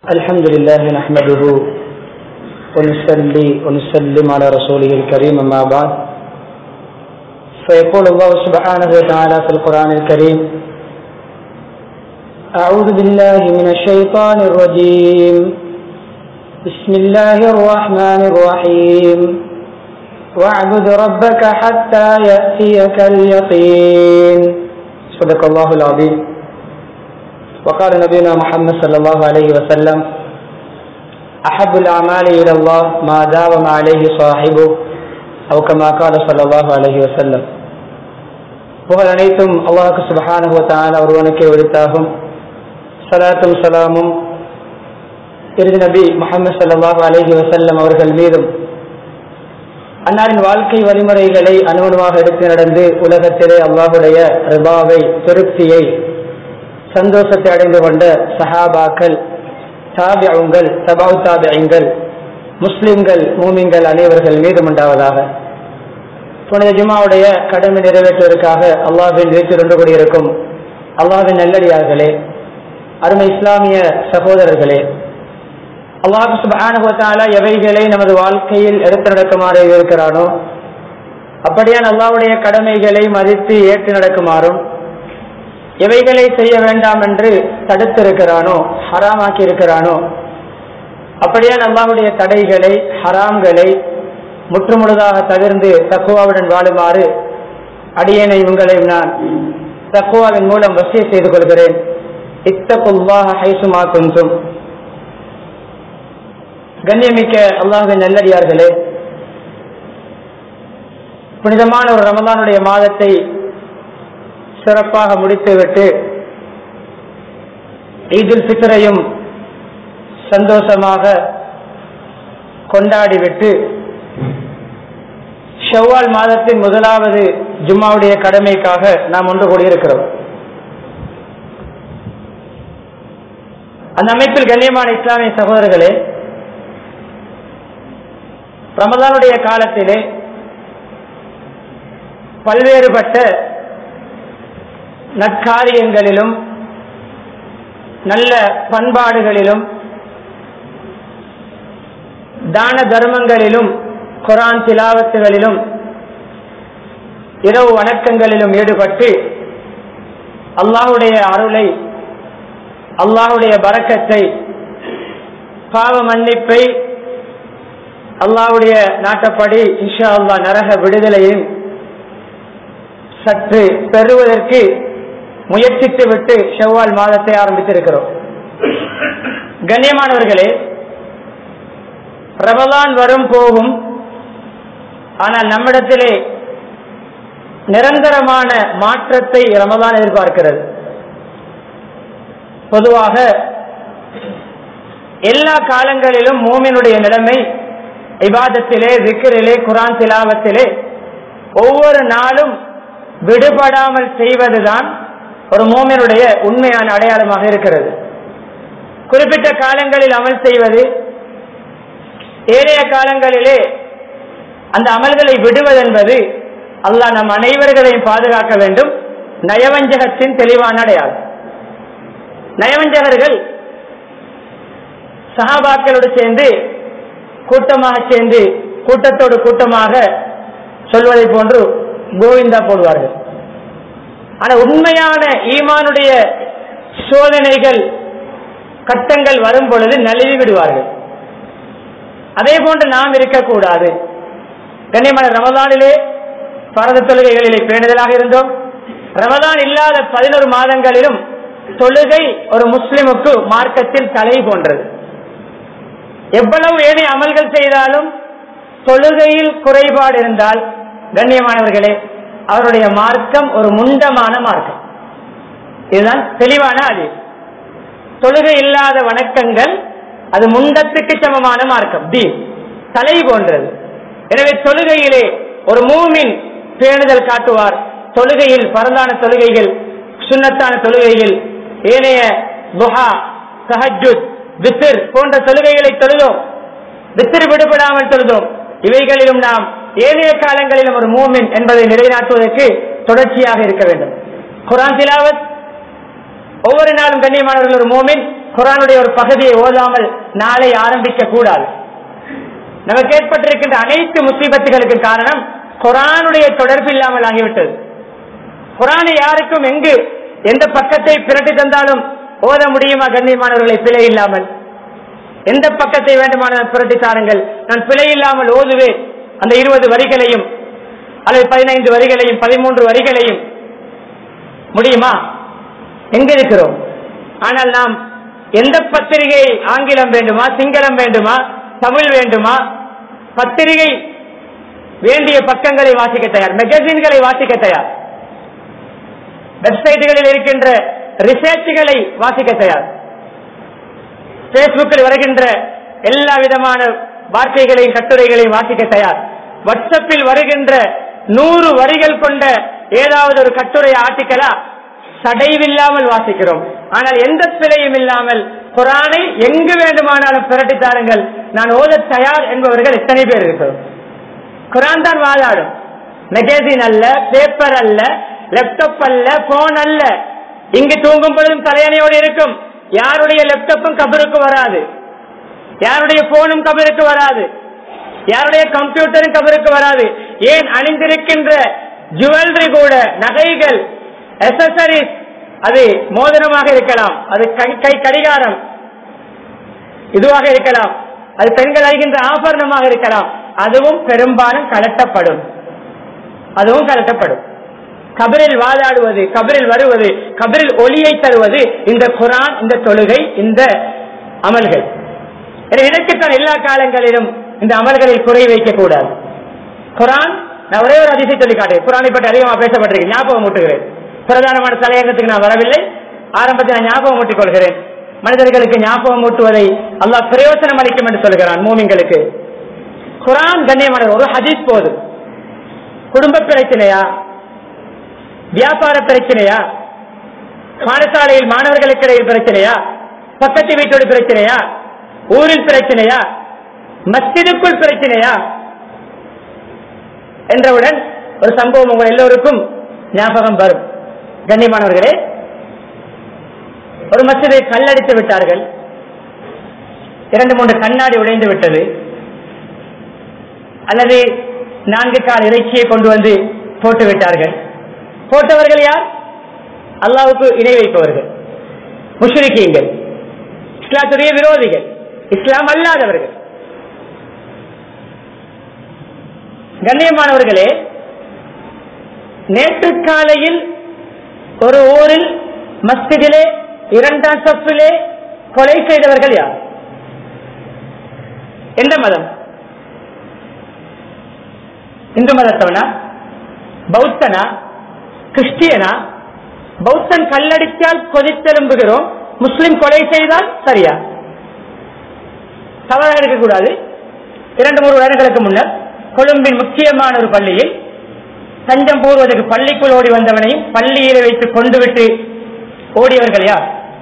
الحمد لله نحمده ونصلي ونسلم على رسوله الكريم أما بعد فيقول الله سبحانه وتعالى في القرآن الكريم أعوذ بالله من الشيطان الرجيم بسم الله الرحمن الرحيم واعبد ربك حتى يأتيك اليقين صدق الله العظيم وقال نبينا محمد صلى الله عليه وسلم أحب الأعمال إلى الله ما داوم عليه صاحبه أو كما قال صلى الله عليه وسلم புகழ் அனைத்தும் அல்லாஹுக்கு சுபஹானஹு வதஆலா ஒருவனுக்கே உரித்தாகும் சலாத்தும் சலாமும் இறுதி நபி முகமது ஸல்லல்லாஹு அலைஹி வஸல்லம் அவர்கள் மீதும் அன்னாரின் வாழ்க்கை வழிமுறைகளை அனுகுணமாக எடுத்து நடந்து உலகத்திலே அல்லாஹுடைய ரிபாவை திருப்தியை சந்தோஷத்தை அடைந்து கொண்ட சஹாபாக்கள் தாபியங்கள் தபாவு தாபியங்கள் முஸ்லிம்கள் மூமிங்கள் அனைவர்கள் மீதும் உண்டாவதாக புனித ஜுமாவுடைய கடமை நிறைவேற்றுவதற்காக அல்லாஹின் வீட்டில் கொண்டிருக்கும் அல்லாஹின் நல்லடியார்களே அருமை இஸ்லாமிய சகோதரர்களே அல்லாஹு சுபானுபத்தால எவைகளை நமது வாழ்க்கையில் எடுத்து நடக்குமாறு இருக்கிறானோ அப்படியான் அல்லாவுடைய கடமைகளை மதித்து ஏற்று நடக்குமாறும் எவைகளை செய்ய வேண்டாம் என்று தடுத்திருக்கிறானோ ஹராமாக்கி இருக்கிறானோ அப்படியான் அல்லாவுடைய தடைகளை ஹராம்களை முற்றுமுழுதாக தவிர்ந்து தக்குவாவுடன் வாழுமாறு அடியனை உங்களை நான் தக்குவாவின் மூலம் வசிய செய்து கொள்கிறேன் இத்தகுல்லாக ஹைசுமா குன்றும் கண்ணியமிக்க அல்லாஹின் நல்லடியார்களே புனிதமான ஒரு ரமதானுடைய மாதத்தை சிறப்பாக முடித்துவிட்டு ஈதுல் பித்தரையும் சந்தோஷமாக கொண்டாடிவிட்டு ஷவ்வால் மாதத்தின் முதலாவது ஜும்மாவுடைய கடமைக்காக நாம் ஒன்று கூடியிருக்கிறோம் அந்த அமைப்பில் கண்ணியமான இஸ்லாமிய சகோதரர்களே ரமதானுடைய காலத்திலே பல்வேறுபட்ட நற்காரியங்களிலும் நல்ல பண்பாடுகளிலும் தான தர்மங்களிலும் குரான் திலாவத்துகளிலும் இரவு வணக்கங்களிலும் ஈடுபட்டு அல்லாஹுடைய அருளை அல்லாஹுடைய பறக்கத்தை பாவ மன்னிப்பை அல்லாவுடைய நாட்டப்படி இன்ஷா அல்லா நரக விடுதலையும் சற்று பெறுவதற்கு முயற்சித்து விட்டு செவ்வால் மாதத்தை ஆரம்பித்திருக்கிறோம் கண்ணியமானவர்களே ரமலான் வரும் போகும் ஆனால் நம்மிடத்திலே நிரந்தரமான மாற்றத்தை ரமலான் எதிர்பார்க்கிறது பொதுவாக எல்லா காலங்களிலும் மூமினுடைய நிலைமை இபாதத்திலே விக்கிரிலே குரான் திலாவத்திலே ஒவ்வொரு நாளும் விடுபடாமல் செய்வதுதான் ஒரு மோமினுடைய உண்மையான அடையாளமாக இருக்கிறது குறிப்பிட்ட காலங்களில் அமல் செய்வது ஏழைய காலங்களிலே அந்த அமல்களை விடுவதென்பது அல்லாஹ் நம் அனைவர்களையும் பாதுகாக்க வேண்டும் நயவஞ்சகத்தின் தெளிவான அடையாளம் நயவஞ்சகர்கள் சகாபாக்களோடு சேர்ந்து கூட்டமாக சேர்ந்து கூட்டத்தோடு கூட்டமாக சொல்வதை போன்று கோவிந்தா போடுவார்கள் ஆனா உண்மையான ஈமானுடைய சோதனைகள் கட்டங்கள் வரும் பொழுது நழுவி விடுவார்கள் அதே போன்று நாம் இருக்கக்கூடாது கண்ணியமான ரமதானிலே பரத தொழுகைகளிலே பேணுதலாக இருந்தோம் ரமதான் இல்லாத பதினோரு மாதங்களிலும் தொழுகை ஒரு முஸ்லிமுக்கு மார்க்கத்தில் தலை போன்றது எவ்வளவு ஏனைய அமல்கள் செய்தாலும் தொழுகையில் குறைபாடு இருந்தால் கண்ணியமானவர்களே அவருடைய மார்க்கம் ஒரு முண்டமான மார்க்கம் இதுதான் தெளிவான அது தொழுகை இல்லாத வணக்கங்கள் அது முண்டத்துக்கு சமமான மார்க்கம் தி தலை போன்றது எனவே தொழுகையிலே ஒரு மூமின் பேணுதல் காட்டுவார் தொழுகையில் பரந்தான தொழுகைகள் சுண்ணத்தான தொழுகைகள் ஏனைய துஹா சஹஜுத் வித்திர் போன்ற தொழுகைகளை தொழுதோம் வித்திர் விடுபடாமல் தொழுதோம் இவைகளிலும் நாம் ஏனைய காலங்களிலும் ஒரு மூமின் என்பதை நிலைநாட்டுவதற்கு தொடர்ச்சியாக இருக்க வேண்டும் குரான் திலாவத் ஒவ்வொரு நாளும் கண்ணியமானவர்கள் ஒரு மோமின் குரானுடைய ஒரு பகுதியை ஓதாமல் நாளை ஆரம்பிக்க கூடாது நமக்கு ஏற்பட்டிருக்கின்ற அனைத்து முசீபத்துகளுக்கு காரணம் குரானுடைய தொடர்பு இல்லாமல் ஆகிவிட்டது குரானை யாருக்கும் எங்கு எந்த பக்கத்தை பிரட்டி தந்தாலும் ஓத முடியுமா கண்ணியமானவர்களை பிழை இல்லாமல் எந்த பக்கத்தை வேண்டுமானாலும் புரட்டி தாருங்கள் நான் பிழை இல்லாமல் ஓதுவேன் அந்த இருபது வரிகளையும் அல்லது பதினைந்து வரிகளையும் பதிமூன்று வரிகளையும் முடியுமா எங்க இருக்கிறோம் ஆனால் நாம் எந்த பத்திரிகை ஆங்கிலம் வேண்டுமா சிங்களம் வேண்டுமா தமிழ் வேண்டுமா பத்திரிகை வேண்டிய பக்கங்களை வாசிக்க தயார் மெகசின்களை வாசிக்க தயார் வெப்சைட்டுகளில் இருக்கின்ற ரிசர்ச்களை வாசிக்க தயார் பேஸ்புக்கில் வருகின்ற எல்லா விதமான வார்த்தைகளையும் கட்டுரைகளையும் வாசிக்க தயார் வாட்ஸ்அப்பில் வருகின்ற நூறு வரிகள் கொண்ட ஏதாவது ஒரு கட்டுரை ஆர்டிக்கலா சடைவில்லாமல் வாசிக்கிறோம் ஆனால் எந்த பிழையும் இல்லாமல் குரானை எங்கு வேண்டுமானாலும் புரட்டி தாருங்கள் நான் ஓத தயார் என்பவர்கள் எத்தனை பேர் இருக்கிறோம் குரான் தான் வாதாடும் மெகசின் அல்ல பேப்பர் அல்ல லேப்டாப் அல்ல போன் அல்ல இங்கு தூங்கும் பொழுதும் தலையணையோடு இருக்கும் யாருடைய லேப்டாப்பும் கபருக்கு வராது யாருடைய போனும் கபருக்கு வராது யாருடைய கம்ப்யூட்டரும் கபருக்கு வராது ஏன் அணிந்திருக்கின்ற ஜுவல்லரி கூட நகைகள் எசசரிஸ் அது மோதிரமாக இருக்கலாம் அது கை கை கடிகாரம் இதுவாக இருக்கலாம் அது பெண்கள் அழிகின்ற ஆபரணமாக இருக்கலாம் அதுவும் பெரும்பாலும் கலட்டப்படும் அதுவும் கலட்டப்படும் கபரில் வாதாடுவது கபரில் வருவது கபரில் ஒளியை தருவது இந்த குரான் இந்த தொழுகை இந்த அமல்கள் எனவே இதற்குத்தான் எல்லா காலங்களிலும் இந்த அமல்களில் குறை வைக்க கூடாது குரான் நான் ஒரே ஒரு அதிசயம் சொல்லி காட்டுறேன் குரானை பற்றி அதிகமாக பேசப்பட்டிருக்கு ஞாபகம் ஊட்டுகிறேன் பிரதானமான தலையங்கத்துக்கு நான் வரவில்லை ஆரம்பத்தில் நான் ஞாபகம் ஊட்டிக் கொள்கிறேன் மனிதர்களுக்கு ஞாபகம் ஊட்டுவதை அல்லாஹ் பிரயோசனம் அளிக்கும் என்று சொல்கிறான் மூமிங்களுக்கு குரான் கண்ணியமான ஒரு ஹதீஸ் போதும் குடும்ப பிரச்சனையா வியாபார பிரச்சனையா பாடசாலையில் மாணவர்களுக்கு இடையில் பிரச்சனையா பக்கத்து வீட்டோடு பிரச்சனையா ஊரில் பிரச்சனையா மஸ்ஜிதுக்குள் பிரச்சனையா என்றவுடன் ஒரு சம்பவம் உங்கள் எல்லோருக்கும் ஞாபகம் வரும் கண்ணியமானவர்களே ஒரு மசிதை கல்லடித்து விட்டார்கள் இரண்டு மூன்று கண்ணாடி உடைந்து விட்டது அல்லது நான்கு கால் இறைச்சியை கொண்டு வந்து போட்டு விட்டார்கள் போட்டவர்கள் யார் அல்லாவுக்கு இணை வைப்பவர்கள் முஷ்ரிக்கீங்கள் இஸ்லாத்துடைய விரோதிகள் இஸ்லாம் அல்லாதவர்கள் கண்ணியமானவர்களே நேற்று காலையில் ஒரு ஊரில் மஸ்ஜிதிலே இரண்டாம் சப்பிலே கொலை செய்தவர்கள் யார் எந்த மதம் இந்து மதத்தவனா பௌத்தனா கிறிஸ்டியனா பௌத்தன் கல்லடித்தால் கொதித்தெலும்புகிறோம் முஸ்லிம் கொலை செய்தால் சரியா தவறாக இருக்கக்கூடாது இரண்டு மூன்று வருடங்களுக்கு முன்னர் கொழும்பின் முக்கியமான ஒரு பள்ளியில் தஞ்சம் போடுவதற்கு பள்ளிக்குள் ஓடி வந்தவனையும் பள்ளியில வைத்து கொண்டு விட்டு ஓடியவர்கள் யார்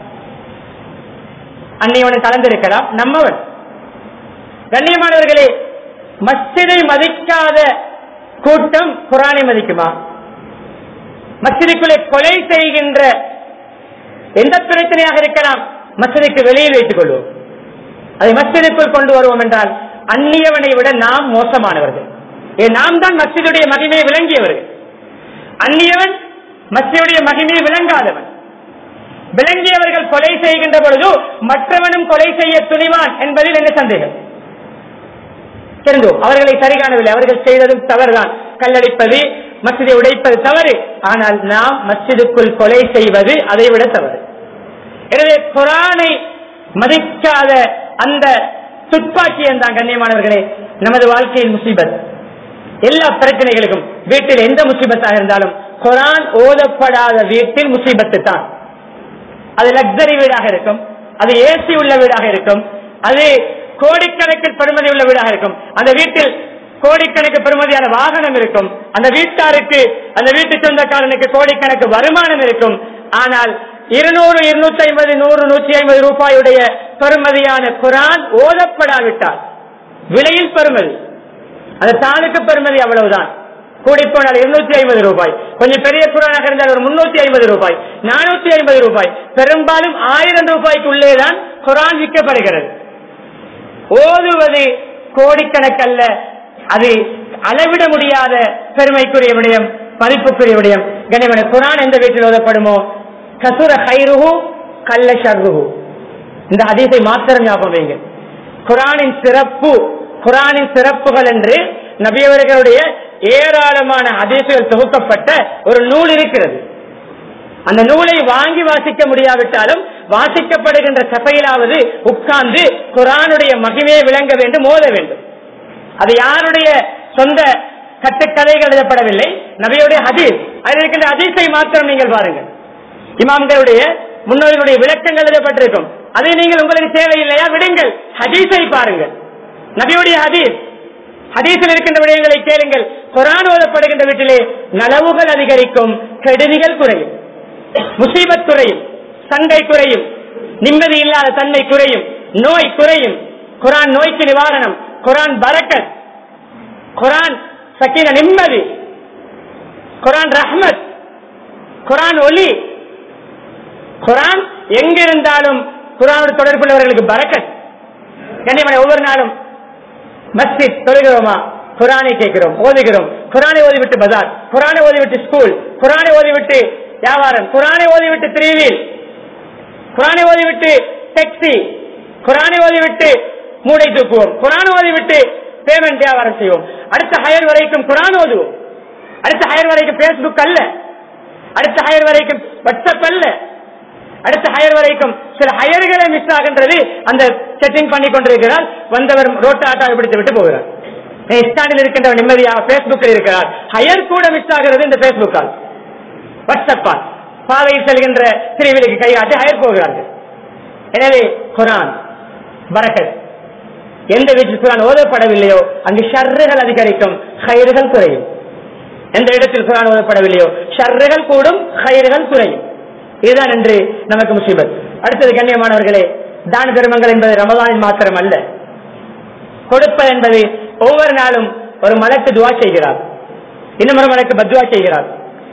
அன்னையவனை கலந்திருக்கலாம் நம்மவன் கண்ணியமானவர்களே மஸ்ஜிதை மதிக்காத கூட்டம் குரானை மதிக்குமா மஸ்ஜிதுக்குள்ளே கொலை செய்கின்ற எந்த பிரச்சனையாக இருக்கலாம் மஸ்ஜிதுக்கு வெளியில் வைத்துக் கொள்வோம் அதை மஸ்ஜிதுக்குள் கொண்டு வருவோம் என்றால் அந்நியவனை விட நாம் மோசமானவர்கள் ஏன் நாம் தான் மஸ்ஜிதுடைய மகிமையை விளங்கியவர்கள் அந்நியவன் மஸ்ஜிதுடைய மகிமையை விளங்காதவன் விளங்கியவர்கள் கொலை செய்கின்ற பொழுது மற்றவனும் கொலை செய்ய துணிவான் என்பதில் என்ன சந்தேகம் தெரிந்தோ அவர்களை சரி காணவில்லை அவர்கள் செய்ததும் தவறுதான் கல்லடிப்பது மசிதை உடைப்பது தவறு ஆனால் நாம் மஸ்ஜிதுக்குள் கொலை செய்வது அதை விட தவறு எனவே குரானை மதிக்காத அந்த துப்பாக்கியம் தான் கண்ணியமானவர்களே நமது வாழ்க்கையில் முசீபத் எல்லா பிரச்சனைகளுக்கும் வீட்டில் எந்த முசீபத்தாக இருந்தாலும் குரான் ஓதப்படாத வீட்டில் முசீபத்து தான் அது லக்ஸரி வீடாக இருக்கும் அது ஏசி உள்ள வீடாக இருக்கும் அது கோடிக்கணக்கில் பெருமதி உள்ள வீடாக இருக்கும் அந்த வீட்டில் கோடிக்கணக்கு பெருமதியான வாகனம் இருக்கும் அந்த வீட்டாருக்கு அந்த வீட்டு சொந்தக்காரனுக்கு கோடிக்கணக்கு வருமானம் இருக்கும் ஆனால் இருநூறு இருநூத்தி ஐம்பது நூறு நூற்றி ஐம்பது ரூபாயுடைய பெருமதியான குரான் ஓதப்படாவிட்டால் விலையில் பெருமதி அந்த தானுக்கு பெருமதி அவ்வளவுதான் கூடி போனால் இருநூத்தி ஐம்பது ரூபாய் கொஞ்சம் பெரிய குரானாக இருந்தால் ஒரு முன்னூத்தி ஐம்பது ரூபாய் நானூத்தி ஐம்பது ரூபாய் பெரும்பாலும் ஆயிரம் ரூபாய்க்கு உள்ளேதான் குரான் விற்கப்படுகிறது ஓதுவது கோடிக்கணக்கல்ல அது அளவிட முடியாத பெருமைக்குரிய விடயம் மதிப்புக்குரிய விடயம் கனிமன குரான் எந்த வீட்டில் ஓதப்படுமோ கசுர ஹைருஹு கல்ல ஷர்ருஹு இந்த ஹதீஸை மாத்திரம் ஞாபகம் வைங்க குரானின் சிறப்பு குரானின் சிறப்புகள் என்று நபியவர்களுடைய ஏராளமான ஹதீசுகள் தொகுக்கப்பட்ட ஒரு நூல் இருக்கிறது அந்த நூலை வாங்கி வாசிக்க முடியாவிட்டாலும் வாசிக்கப்படுகின்ற சபையிலாவது உட்கார்ந்து குரானுடைய மகிமையை விளங்க வேண்டும் மோத வேண்டும் அது யாருடைய சொந்த கட்டுக்கதைகள் எழுதப்படவில்லை நபியுடைய ஹதீஸ் அதில் இருக்கின்ற ஹதீஸை மாத்திரம் நீங்கள் பாருங்கள் இமாம்களுடைய முன்னோர்களுடைய விளக்கங்கள் எழுதப்பட்டிருக்கும் அதை நீங்கள் உங்களுக்கு தேவையில்லையா விடுங்கள் ஹதீஸை பாருங்கள் நபியுடைய ஹதீஸ் ஹதீஸில் இருக்கின்ற விடயங்களை கேளுங்கள் குரான் ஓதப்படுகின்ற வீட்டிலே நலவுகள் அதிகரிக்கும் கெடுதிகள் குறையும் முசீபத் குறையும் சண்டை குறையும் நிம்மதி இல்லாத தன்மை குறையும் நோய் குறையும் குரான் நோய்க்கு நிவாரணம் குரான் பரக்கத் குரான் சக்கீன நிம்மதி குரான் ரஹ்மத் குரான் ஒலி குரான் எங்கிருந்தாலும் குரானோடு தொடர்புள்ளவர்களுக்கு பரக்கத் கண்ணியமனை ஒவ்வொரு நாளும் மஸ்ஜித் தொழுகிறோமா குரானை கேட்கிறோம் ஓதுகிறோம் குரானை ஓதிவிட்டு பஜார் குரானை ஓதிவிட்டு ஸ்கூல் குரானை ஓதிவிட்டு வியாபாரம் குரானை ஓதிவிட்டு திரிவில் குரானை ஓதிவிட்டு டாக்ஸி குரானை ஓதிவிட்டு மூடை தூக்குவோம் குரான் ஓதிவிட்டு பேமெண்ட் வியாபாரம் செய்வோம் அடுத்த ஹயர் வரைக்கும் குரான் ஓதுவோம் அடுத்த ஹயர் வரைக்கும் பேஸ்புக் அல்ல அடுத்த ஹயர் வரைக்கும் வாட்ஸ்அப் அல்ல அடுத்த ஹயர் வரைக்கும் சில ஹயர்களை மிஸ் ஆகின்றது அந்த செட்டிங் பண்ணி கொண்டிருக்கிறார் வந்தவர் ரோட்டை ஆட்டாவை பிடித்து விட்டு போகிறார் ஸ்டாண்டில் இருக்கின்றவர் நிம்மதியாக பேஸ்புக்கில் இருக்கிறார் ஹயர் கூட மிஸ் ஆகிறது இந்த பேஸ்புக்கால் வாட்ஸ்அப்பால் பாதையில் செல்கின்ற திருவிலைக்கு கைகாட்டி ஹயர் போகிறார்கள் எனவே குரான் பரக்கத் எந்த வீட்டில் குரான் ஓதப்படவில்லையோ அங்கு ஷர்றுகள் அதிகரிக்கும் ஹயர்கள் குறையும் எந்த இடத்தில் குரான் ஓதப்படவில்லையோ ஷர்றுகள் கூடும் ஹயர்கள் குறையும் இதுதான் என்று நமக்கு முசீபத் அடுத்தது கண்ணியமானவர்களே தான தர்மங்கள் என்பது ரமதானில் மாத்திரம் அல்ல கொடுப்பது என்பது ஒவ்வொரு நாளும் ஒரு மலக்கு துவா செய்கிறார் இன்னும் ஒரு மலக்கு பத்வா செய்கிறார்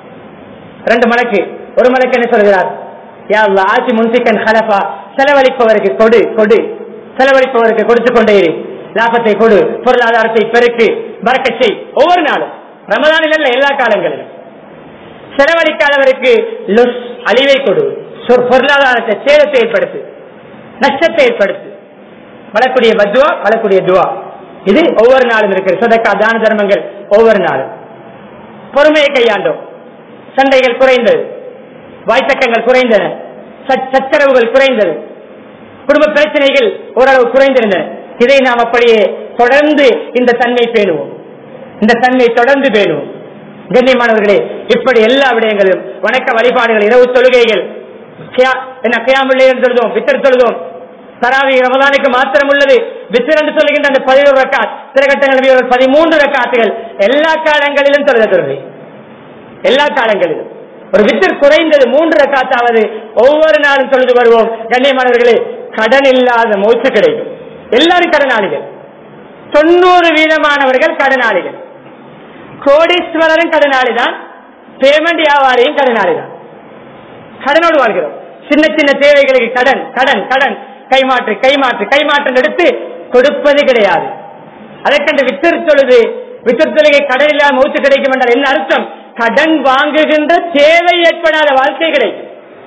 ரெண்டு மலக்கு ஒரு மலக்கு என்ன சொல்கிறார் யா அல்லாஹ், ஆட்சி முன்சிக்கன் ஹலஃபா செலவழிப்பவருக்கு கொடு கொடு செலவழிப்பவருக்கு கொடுத்து கொண்டே இரு லாபத்தை கொடு பொருளாதாரத்தை பெருக்கு பறக்கச் செய் ஒவ்வொரு நாளும் ரமதானில் அல்ல எல்லா காலங்களிலும் செலவழிக்காதவருக்கு லொஸ் அழிவை கொடு சொற் பொருளாதாரத்தை சேதத்தை ஏற்படுத்து நஷ்டத்தை ஏற்படுத்து வளக்கூடிய பத்வா வளக்கூடிய துவா இது ஒவ்வொரு நாளும் இருக்கிறது சதக்கா தான தர்மங்கள் ஒவ்வொரு நாளும் பொறுமையை கையாண்டோம் சண்டைகள் குறைந்தது வாய்த்தக்கங்கள் குறைந்தன சச்- சச்சரவுகள் குறைந்தது குடும்ப பிரச்சனைகள் ஓரளவு குறைந்திருந்தன இதை நாம் அப்படியே தொடர்ந்து இந்த தன்மை பேணுவோம் இந்த தன்மை தொடர்ந்து பேணுவோம் கண்ணியமானவர்களே இப்படி எல்லா விடயங்களும் வணக்க வழிபாடுகள் இரவு தொழுகைகள் கியா- என்ன கியாமுல்லை என்று சொல்லுவோம் வித்தர் சொல்லுவோம் தராவி ரமதானுக்கு மாத்திரம் உள்ளது வித்தர் என்று சொல்லுகின்ற அந்த பதினோரு ரக்காத் சில கட்டங்கள் பதிமூன்று ரக்காத்துகள் எல்லா காலங்களிலும் தொழுத தொழுகை எல்லா காலங்களிலும் ஒரு வித்தர் குறைந்தது மூன்று ரக்காத்தாவது ஒவ்வொரு நாளும் தொழுது வருவோம் கண்ணியமானவர்களே கடன் இல்லாத மௌத்து கிடைக்கும் எல்லாரும் கடனாளிகள் தொண்ணூறு வீதமானவர்கள் கடனாளிகள் கோடீஸ்வரரும் கடனாளிதான் பேமெண்ட் வியாபாரியும் கடனாளிதான் கடனோடு வாழ்கிறோம் சின்ன சின்ன தேவைகளுக்கு கடன் கடன் கடன் கைமாற்று கைமாற்று கைமாற்றம் எடுத்து கொடுப்பது கிடையாது அதற்கென்று வித்தர் தொழுது வித்தர் தொழுகை கடன் இல்லாம மூச்சு கிடைக்கும் என்றால் என்ன அர்த்தம் கடன் வாங்குகின்ற தேவை ஏற்படாத வாழ்க்கை கிடைக்கும்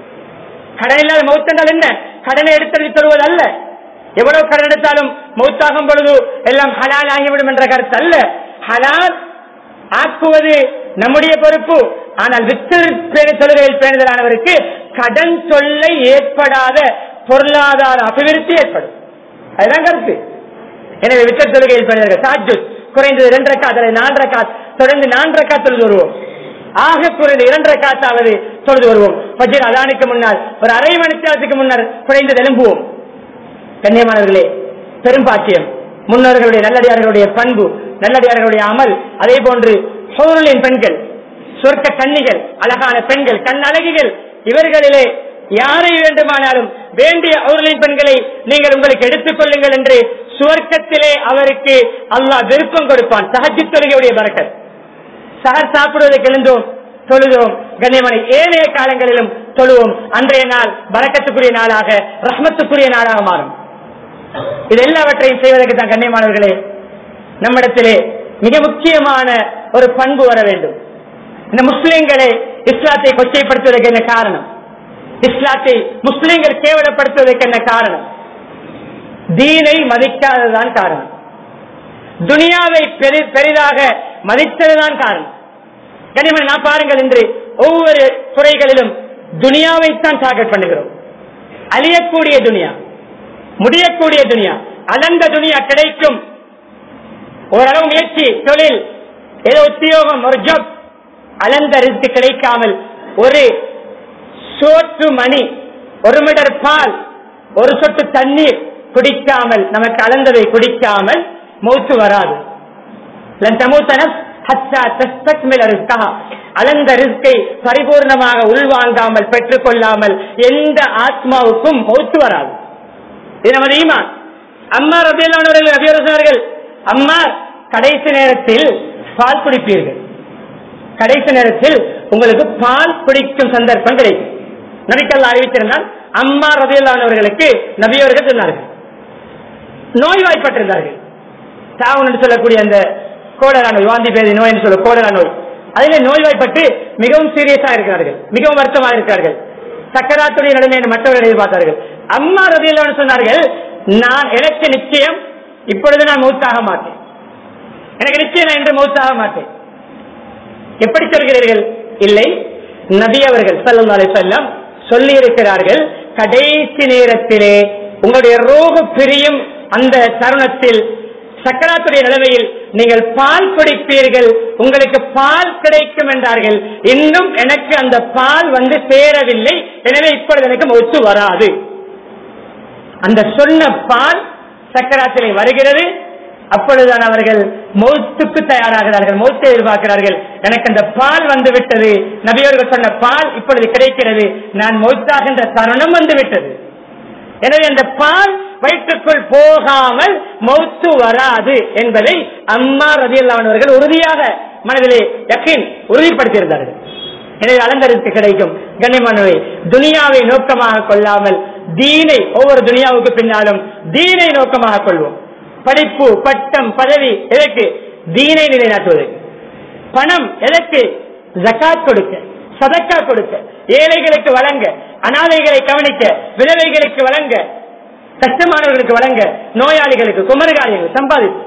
கடன் இல்லாத மௌத் என்றால் என்ன கடனை எடுத்து தொழுவது அல்ல எவ்வளவு கடன் எடுத்தாலும் மௌத்தாகும் பொழுது எல்லாம் ஹலால் ஆகிவிடும் என்ற கருத்து அல்ல ஹலால் ஆக்குவது நம்முடைய பொறுப்பு ஆனால் வித்தல் பேணி தொழுகையில் பேணுதலானவருக்கு கடன் தொல்லை ஏற்படாத பொருளாதார அபிவிருத்தி ஏற்படும் அதுதான் கருத்து எனவே வித்தல் தொழுகையில் பேணுதல் சாஜுத் குறைந்தது இரண்டு ரக்காத் அல்லது நான்கு ரக்காத் தொடர்ந்து நான்கு ரக்காத் தொழுது வருவோம் ஆக குறைந்த இரண்டு ரக்காத்தாவது தொழுது வருவோம் பஜ்ர் அதானுக்கு முன்னால் ஒரு அரை மணி நேரத்துக்கு முன்னர் குறைந்தது எழும்புவோம் கண்ணியமானவர்களே பெரும்பாக்கியம் முன்னோர்களுடைய நல்லடியார்களுடைய பண்பு நல்லடியார்களுடைய அமல் அதே போன்று சோழலின் பெண்கள் சொர்க்க கன்னிகள் அழகான பெண்கள் கண் அழகிகள் இவர்களிலே யாரை வேண்டுமானாலும் வேண்டிய அவர்களின் பெண்களை நீங்கள் உங்களுக்கு எடுத்துக் கொள்ளுங்கள் என்று சுவர்க்கத்திலே அவருக்கு அல்லாஹ் விருப்பம் கொடுப்பான் சஹஜி தொழுகையுடைய பரக்கத் சகர் சாப்பிடுவதற்கு எழுந்தோம் தொழுதோம் கண்ணியமனை ஏனைய காலங்களிலும் தொழுவோம் அன்றைய நாள் வரக்கத்துக்குரிய நாளாக ரஹ்மத்துக்குரிய நாளாக மாறும் இது எல்லாவற்றையும் செய்வதற்கு தான் கண்ணியமானவர்களே நம்மிடத்திலே மிக முக்கியமான ஒரு பண்பு வர வேண்டும் இந்த முஸ்லிம்களை இஸ்லாத்தை கொச்சைப்படுத்துவதற்கு என்ன காரணம் இஸ்லாத்தை முஸ்லிம்கள் கேவலப்படுத்துவதற்கு என்ன காரணம் தீனை மதிக்காததுதான் காரணம் துனியாவை பெரி- பெரிதாக மதித்ததுதான் காரணம் கனிமன் நான் பாருங்கள் இன்று ஒவ்வொரு துறைகளிலும் துனியாவைத்தான் டார்கெட் பண்ணுகிறோம் அழியக்கூடிய துனியா முடியக்கூடிய துனியா அலந்த துனியா கிடைக்கும் ஓரளவு முயற்சி தொழில் ஏதோ உத்தியோகம் ஒரு ஜாப் அலந்த ரிஸ்க் கிடைக்காமல் ஒரு சோற்று மணி ஒரு மீட்டர் பால் ஒரு சொட்டு தண்ணீர் குடிக்காமல் நமக்கு அலந்ததை குடிக்காமல் மௌத்து வராது லன் தமூத்த நஃப்ஸ் ஹத்தா தஸ்தக்மில ரிஸ்கஹா. அலந்த ரிஸ்கை பரிபூர்ணமாக உள்வாங்காமல் பெற்றுக் கொள்ளாமல் எந்த ஆத்மாவுக்கும் மௌத்து வராது இது நமது ஈமான் அம்மா ரபியல்லானவர்கள் அபியரசர்கள் அம்மா கடைசி நேரத்தில் பால் குடிப்பீர்கள் கடைசி நேரத்தில் உங்களுக்கு பால் குடிக்கும் சந்தர்ப்பம் கிடைக்கும் நபிக்கல்லா அறிவித்திருந்தால் அம்மா ரபியல்லானவர்களுக்கு நபியவர்கள் சொன்னார்கள் நோய்வாய்ப்பட்டிருந்தார்கள் தாவன் என்று சொல்லக்கூடிய அந்த கோடரா நோய் வாந்தி பேதி நோய் என்று சொல்ல கோடரா நோய் அதிலே நோய்வாய்ப்பட்டு மிகவும் சீரியஸா இருக்கிறார்கள் மிகவும் வருத்தமாக இருக்கிறார்கள் சக்கராத்துடைய நிலைமை மற்றவர்கள் எதிர்பார்த்தார்கள் அம்மா ரதியில் சொன்னார்கள் நான் எனக்கு நிச்சயம் இப்பொழுது நான் மௌத்தாக மாட்டேன் எனக்கு நிச்சயம் நான் என்று மௌத்தாக மாட்டேன் எப்படி சொல்கிறீர்கள் இல்லை நபி அவர்கள் சல்லல்லாஹு அலைஹி வஸல்லம் சொல்லி இருக்கிறார்கள் கடைசி நேரத்திலே உங்களுடைய ரோக பிரியும் அந்த தருணத்தில் சக்கராத்துடைய நிலைமையில் நீங்கள் பால் குடிப்பீர்கள் உங்களுக்கு பால் கிடைக்கும் என்றார்கள் இன்னும் எனக்கு அந்த பால் வந்து சேரவில்லை எனவே இப்பொழுது எனக்கு ஒத்து வராது அந்த சொன்ன பால் சக்கராத்திலே வருகிறது அப்பொழுதுதான் அவர்கள் மௌத்துக்கு தயாராகிறார்கள் மௌத்தை எதிர்பார்க்கிறார்கள் எனக்கு அந்த பால் வந்து விட்டது நபியவர்கள் சொன்ன பால் இப்பொழுது கிடைக்கிறது நான் மௌத்தாகின்ற தருணம் வந்து விட்டது எனவே அந்த பால் வயிற்றுக்குள் போகாமல் மௌத்து வராது என்பதை அம்மா ரதியல்லானவர்கள் உறுதியாக மனதிலே யக்கீன் உறுதிப்படுத்தியிருந்தார்கள் எனவே அலந்தருக்கு கிடைக்கும் கண்ணியமானவை துனியாவை நோக்கமாக கொள்ளாமல் தீனை ஒவ்வொரு துனியாவுக்கு பின்னாலும் தீனை நோக்கமாக கொள்வோம் படிப்பு பட்டம் பதவி எதற்கு தீனை நிலைநாட்டுவதற்கு பணம் எதற்கு ஜகாத் கொடுக்க சதக்கா கொடுக்க ஏழைகளுக்கு வழங்க அனாதைகளை கவனிக்க விதவைகளுக்கு வழங்க கஷ்டமானவர்களுக்கு வழங்க நோயாளிகளுக்கு குமரகாரிகளுக்கு சம்பாதித்து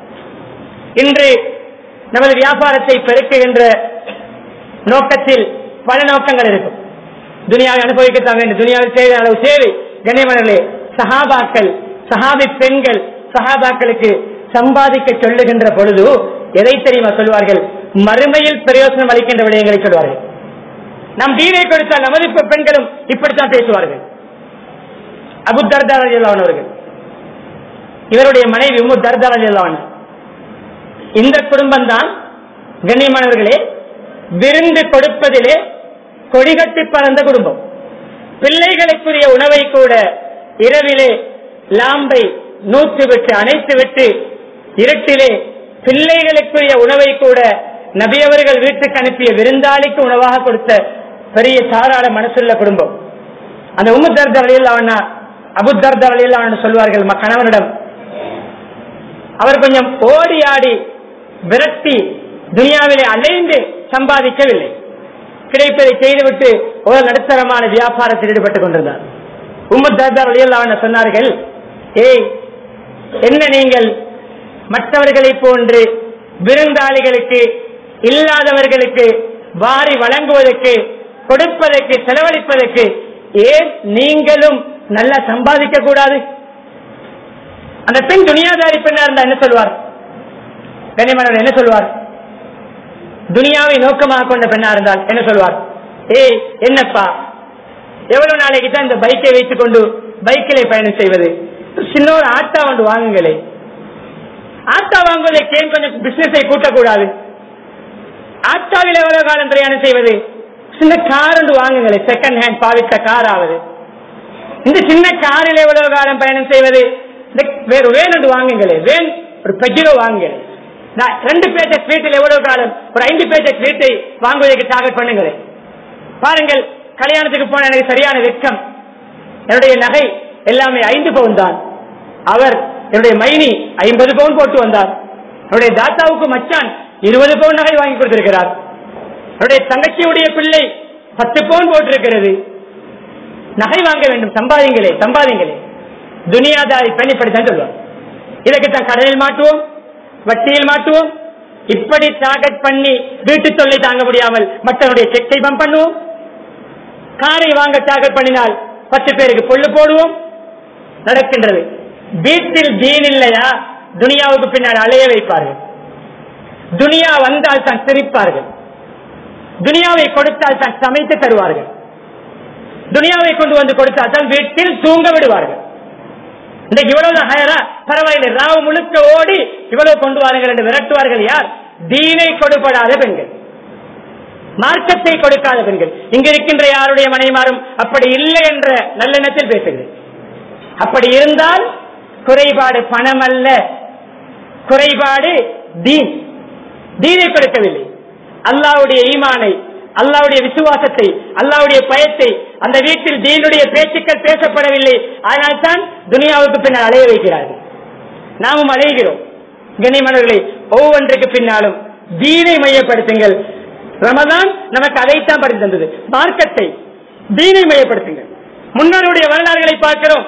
இன்று நமது வியாபாரத்தை பெருக்குகின்ற நோக்கத்தில் பல நோக்கங்கள் இருக்கும் துனியாவை அனுபவிக்கத்தான் வேண்டும் துனியாவில் தேவை அளவு தேவை கண்ணியமனர்களே சஹாபாக்கள் சஹாபி பெண்கள் சஹாபாக்களுக்கு சம்பாதிக்க சொல்லுகின்ற பொழுது எதை தெரியுமா சொல்வார்கள் மறுமையில் பிரயோசனம் அளிக்கின்ற விடயங்களை சொல்வார்கள் நாம் தீனை கொடுத்தால் நமது பெ- பெண்களும் இப்படித்தான் பேசுவார்கள் அபு தர்தா அவர்கள் இவருடைய மனைவி உம்மு தர்தா ரலியல்லாஹு இந்த குடும்பம் தான் கண்ணியமானவர்களே விருந்து கொடுப்பதிலே கொடிகட்டி பறந்த குடும்பம் பிள்ளைகளுக்குரிய உணவை கூட இரவிலே லாம்பை நூற்று விட்டு அணைத்து விட்டு இருட்டிலே பிள்ளைகளுக்குரிய உணவை கூட நபியவர்கள் வீட்டுக்கு அனுப்பிய விருந்தாளிக்கு உணவாக கொடுத்த பெரிய தாராள மனசுள்ள குடும்பம் அந்த உம்மு தர்தர் அவனா அபு தர்தர் அவன் சொல்வார்கள் ம- கணவனிடம் அவர் கொஞ்சம் ஓடி ஆடி விரட்டி துனியாவிலே அலைந்து சம்பாதிக்கவில்லை கிடைப்பதை செய்துவிட்டு ஒரு நடுத்தரமான வியாபாரத்தில் ஈடுபட்டுக் கொண்டிருந்தார் உம்மத் தர்தார் அலியல்லான சொன்னார்கள் ஏய் என்ன நீங்கள் மற்றவர்களைப் போன்று விருந்தாளிகளுக்கு இல்லாதவர்களுக்கு வாரி வழங்குவதற்கு கொடுப்பதற்கு செலவழிப்பதற்கு ஏன் நீங்களும் நல்லா சம்பாதிக்க கூடாது அந்த பெண் துனியாதாரி பெண்ணா இருந்தா என்ன சொல்வார் கனிமணன் என்ன சொல்வார் துனியாவை நோக்கமாக கொண்ட பெண்ணா இருந்தால் என்ன சொல்வார் ஏய் என்னப்பா எவ்வளவு நாளைக்கு தான் இந்த பைக்கை வைத்துக் கொண்டு பைக்கிலே பயணம் செய்வது சின்ன ஒரு ஆட்டா ஒன்று வாங்குங்களே ஆட்டா வாங்குவதற்கு ஏன் கொஞ்சம் பிசினஸை கூட்டக்கூடாது ஆட்டாவில் எவ்வளவு காலம் பிரயாணம் செய்வது சின்ன கார் ஒன்று வாங்குங்களே செகண்ட் ஹேண்ட் பாவித்த கார் ஆவது இந்த சின்ன காரில் எவ்வளவு காலம் பயணம் செய்வது இந்த வேறு வேன் ஒன்று வாங்குங்களே வேன் ஒரு பெஜிரோ வாங்குங்களே நான் ரெண்டு பேஜஸ் வீட்டில் எவ்வளவு காலம் ஒரு ஐந்து பேஜஸ் வீட்டை வாங்குவதற்கு டார்கெட் பண்ணுங்களேன் பாருங்கள் கல்யாணத்துக்கு போன எனக்கு சரியான வெட்கம் என்னுடைய நகை எல்லாமே ஐந்து பவுன் தான் அவர் என்னுடைய மைனி ஐம்பது பவுன் போட்டு வந்தார் என்னுடைய தாத்தாவுக்கு மச்சான் இருபது பவுன் நகை வாங்கி கொடுத்திருக்கிறார் என்னுடைய தங்கச்சியுடைய பிள்ளை பத்து பவுன் போட்டிருக்கிறது நகை வாங்க வேண்டும் சம்பாதிங்களே சம்பாதிங்களே துனியாதாரி பெண் இப்படித்தான் சொல்லுவார் இதற்கு தான் கடலில் மாட்டுவோம் வட்டியில் மாட்டுவோம் இப்படி டார்கெட் பண்ணி வீட்டு தொல்லை தாங்க முடியாமல் மற்றவருடைய செக்கை பம்ப் பண்ணுவோம் காரை வாங்க டார்கெட் பண்ணினால் பத்து பேருக்கு பொல்லு போடுவோம் நடக்கின்றது வீட்டில் தீன் இல்லையா துனியாவுக்கு பின்னால் அலைய வைப்பார்கள் துனியா வந்தால் தான் சிரிப்பார்கள் துனியாவை கொடுத்தால் தான் சமைத்து தருவார்கள் துனியாவை கொண்டு வந்து கொடுத்தால் தான் வீட்டில் தூங்க விடுவார்கள் இன்றைக்கு இவ்வளவு ஹயரா பரவாயில்லை ராவு முழுக்க ஓடி இவ்வளவு கொண்டு வாருங்கள் என்று விரட்டுவார்கள் யார் தீனை கொடுப்படாத பெண்கள் மார்க்கத்தை கொடுக்காத பெண்கள் இங்க இருக்கின்ற யாருடைய மனைமாரும் அப்படி இல்லை என்ற நல்லெண்ணத்தில் பேசுகிறேன் அப்படி இருந்தால் குறைபாடு பணம் அல்ல குறைபாடு தீன் தீனை கொடுக்கவில்லை அல்லாவுடைய ஈமானை அல்லாவுடைய விசுவாசத்தை அல்லாவுடைய பயத்தை அந்த வீட்டில் தீனுடைய பேச்சுக்கள் பேசப்படவில்லை அதனால்தான் துனியாவுக்கு பின்னால் அலைய வைக்கிறார்கள் நாமும் அலைகிறோம் கண்ணியமானவர்களை ஒவ்வொன்றுக்கு பின்னாலும் தீனை மையப்படுத்துங்கள் ரமதான் நமக்கு அதைத்தான் படித்து தந்தது மார்க்கத்தை தீனை மையப்படுத்துங்கள் முன்னோருடைய வரலாறுகளை பார்க்கிறோம்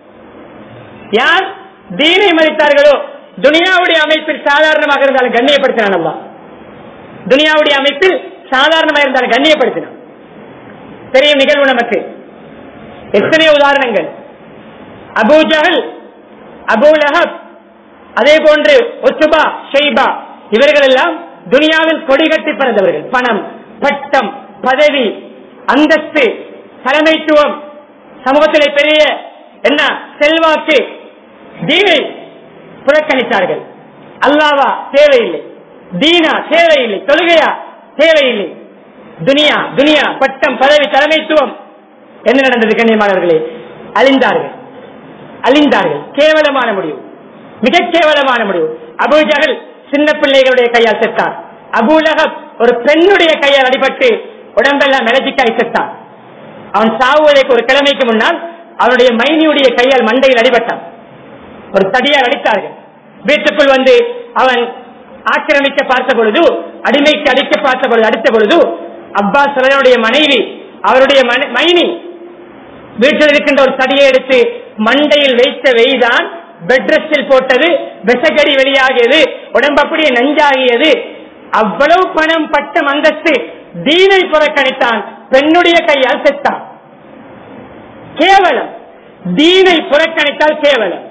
யார் தீனை மதித்தார்களோ துனியாவுடைய அமைப்பில் சாதாரணமாக இருந்தாலும் கண்ணியப்படுத்தினான் அல்லா துனியாவுடைய அமைப்பில் சாதாரணமாக இருந்தாலும் கண்ணியப்படுத்தினான் பெரிய நிகழ்வு நமக்கு எத்தனையோ உதாரணங்கள் அபூ ஜஹல் அபூ லஹப் அதே போன்று ஒத்துபா ஷெய்பா இவர்கள் எல்லாம் துனியாவில் கொடி கட்டி பிறந்தவர்கள் பணம் பட்டம் பதவி அந்தஸ்து தலைமைத்துவம் சமூகத்திலே பெரிய என்ன செல்வாக்கு தீனை புறக்கணித்தார்கள் அல்லாவா தேவையில்லை தீனா தேவையில்லை தொழுகையா தேவையில்லை துனியா துனியா பட்டம் பதவி தலைமைத்துவம் என்ன நடந்தது கண்ணியமானவர்களே அழிந்தார்கள் அழிந்தார்கள் கேவலமான முடிவு மிக கேவலமான முடிவு அபூஜகல் சின்ன பிள்ளைகளுடைய கையால் செத்தான் அபூலகப் ஒரு பெண்ணுடைய கையால் அடிபட்டு உடம்பெல்லாம் மெலஜிக்காய் செத்தான் அவன் சாவுவதற்கு ஒரு கிழமைக்கு முன்னால் அவனுடைய மைனியுடைய கையால் மண்டையில் அடிபட்டான் ஒரு தடியால் அடித்தார்கள் வீட்டுக்குள் வந்து அவன் ஆக்கிரமிக்க பார்த்த பொழுது அடிமைக்கு அடிக்க பார்த்த பொழுது அடித்த பொழுது அப்பாஸ் அவருடைய மனைவி அவருடைய மன- மைனி வீட்டில் இருக்கின்ற ஒரு தடியை எடுத்து மண்டையில் வைத்த வெய்தான் பெட் ரெஸ்டில் போட்டது விஷகடி வெளியாகியது உடம்பு அப்படியே நஞ்சாகியது அவ்வளவு பணம் பட்டம் அந்தஸ்து தீனை புறக்கணித்தான் பெண்ணுடைய கையால் செத்தான் கேவலம் தீனை புறக்கணித்தால் கேவலம்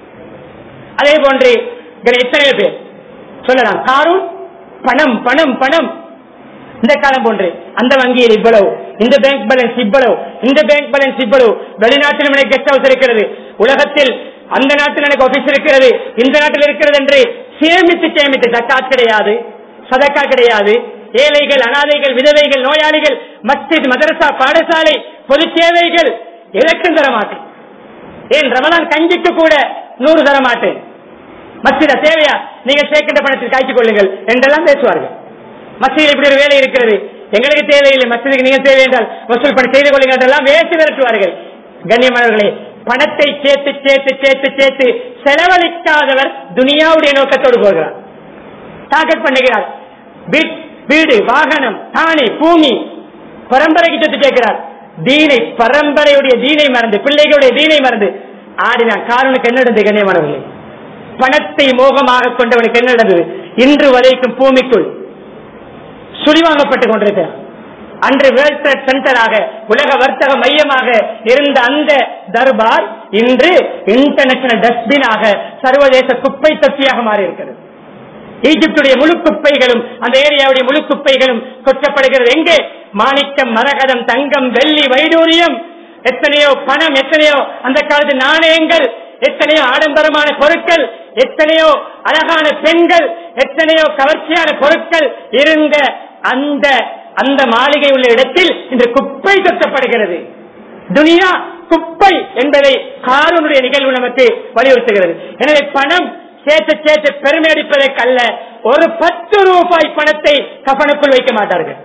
அதே போன்று இங்க எத்தனை பேர் சொல்லலாம் காரூன் பணம் பணம் பணம் இந்த காலம் போன்று அந்த வங்கியில் இவ்வளவு இந்த பேங்க் பேலன்ஸ் இவ்வளவு இந்த பேங்க் பேலன்ஸ் இவ்வளவு வெளிநாட்டிலும் எனக்கு கெஸ்ட் ஹவுஸ் இருக்கிறது உலகத்தில் அந்த நாட்டில் எனக்கு ஆபீஸ் இருக்கிறது இந்த நாட்டில் இருக்கிறது என்று சேமித்து சேமித்து தக்காத் கிடையாது சதக்கா கிடையாது ஏழைகள் அனாதைகள் விதவைகள் நோயாளிகள் மஸ்ஜித் மதரசா பாடசாலை பொது சேவைகள் எதற்கும் தர மாட்டேன் ஏன் ரமலான் கஞ்சிக்கு கூட நூறு தர மாட்டேன் மஸ்ஜித தேவையா நீங்க சேர்க்கின்ற பணத்தில் காய்ச்சிக் கொள்ளுங்கள் என்றெல்லாம் பேசுவார்கள் மஸ்ஜிதில் இப்படி ஒரு வேலை இருக்கிறது எங்களுக்கு தேவையில்லை மஸ்ஜிதுக்கு நீங்க தேவை என்றால் வசூல் பணி செய்து கொள்ளுங்கள் என்றெல்லாம் வேசி விரட்டுவார்கள் கண்ணியமானவர்களே பணத்தை சேர்த்து சேர்த்து சேர்த்து சேர்த்து செலவழிக்காதவர் துனியாவுடைய நோக்கத்தோடு போகிறார் டார்கெட் பண்ணுகிறார் வீட்- வீடு வாகனம் தானே பூமி பரம்பரைக்கு சொத்து கேட்கிறார் தீனை பரம்பரையுடைய தீனை மறந்து பிள்ளைகளுடைய தீனை மறந்து ஆடினான் காரனுக்கு என்ன நடந்தது கண்ணியமானவர்களே பணத்தை மோகமாக கொண்டவனுக்கு என்ன நடந்தது இன்று வரைக்கும் பூமிக்குள் சுழிவாங்கப்பட்டுக் கொண்டிருக்கிறான் அன்று வேர்ல்ட் ட்ரேட் சென்டராக உலக வர்த்தக மையமாக இருந்த அந்த தர்பார் இன்று இன்டர்நேஷனல் டஸ்ட்பினாக சர்வதேச குப்பை தொட்டியாக மாறி இருக்கிறது ஈஜிப்டுடைய முழு குப்பைகளும் அந்த ஏரியாவுடைய முழு குப்பைகளும் கொட்டப்படுகிறது எங்கே மாணிக்கம் மரகதம் தங்கம் வெள்ளி வைடூரியம் எத்தனையோ பணம் எத்தனையோ அந்த காலத்து நாணயங்கள் எத்தனையோ ஆடம்பரமான பொருட்கள் எத்தனையோ அழகான பெண்கள் எத்தனையோ கவர்ச்சியான பொருட்கள் இருந்த அந்த அந்த மாளிகை உள்ள இடத்தில் இன்று குப்பை கொட்டப்படுகிறது துனியா குப்பை என்பதை காரனுடைய நிகழ்வு நமக்கு வலியுறுத்துகிறது எனவே பணம் சேர்த்து சேர்த்து பெருமை அடிப்பதற்கு அல்ல ஒரு பத்து ரூபாய் பணத்தை கபனுக்குள் வைக்க மாட்டார்கள்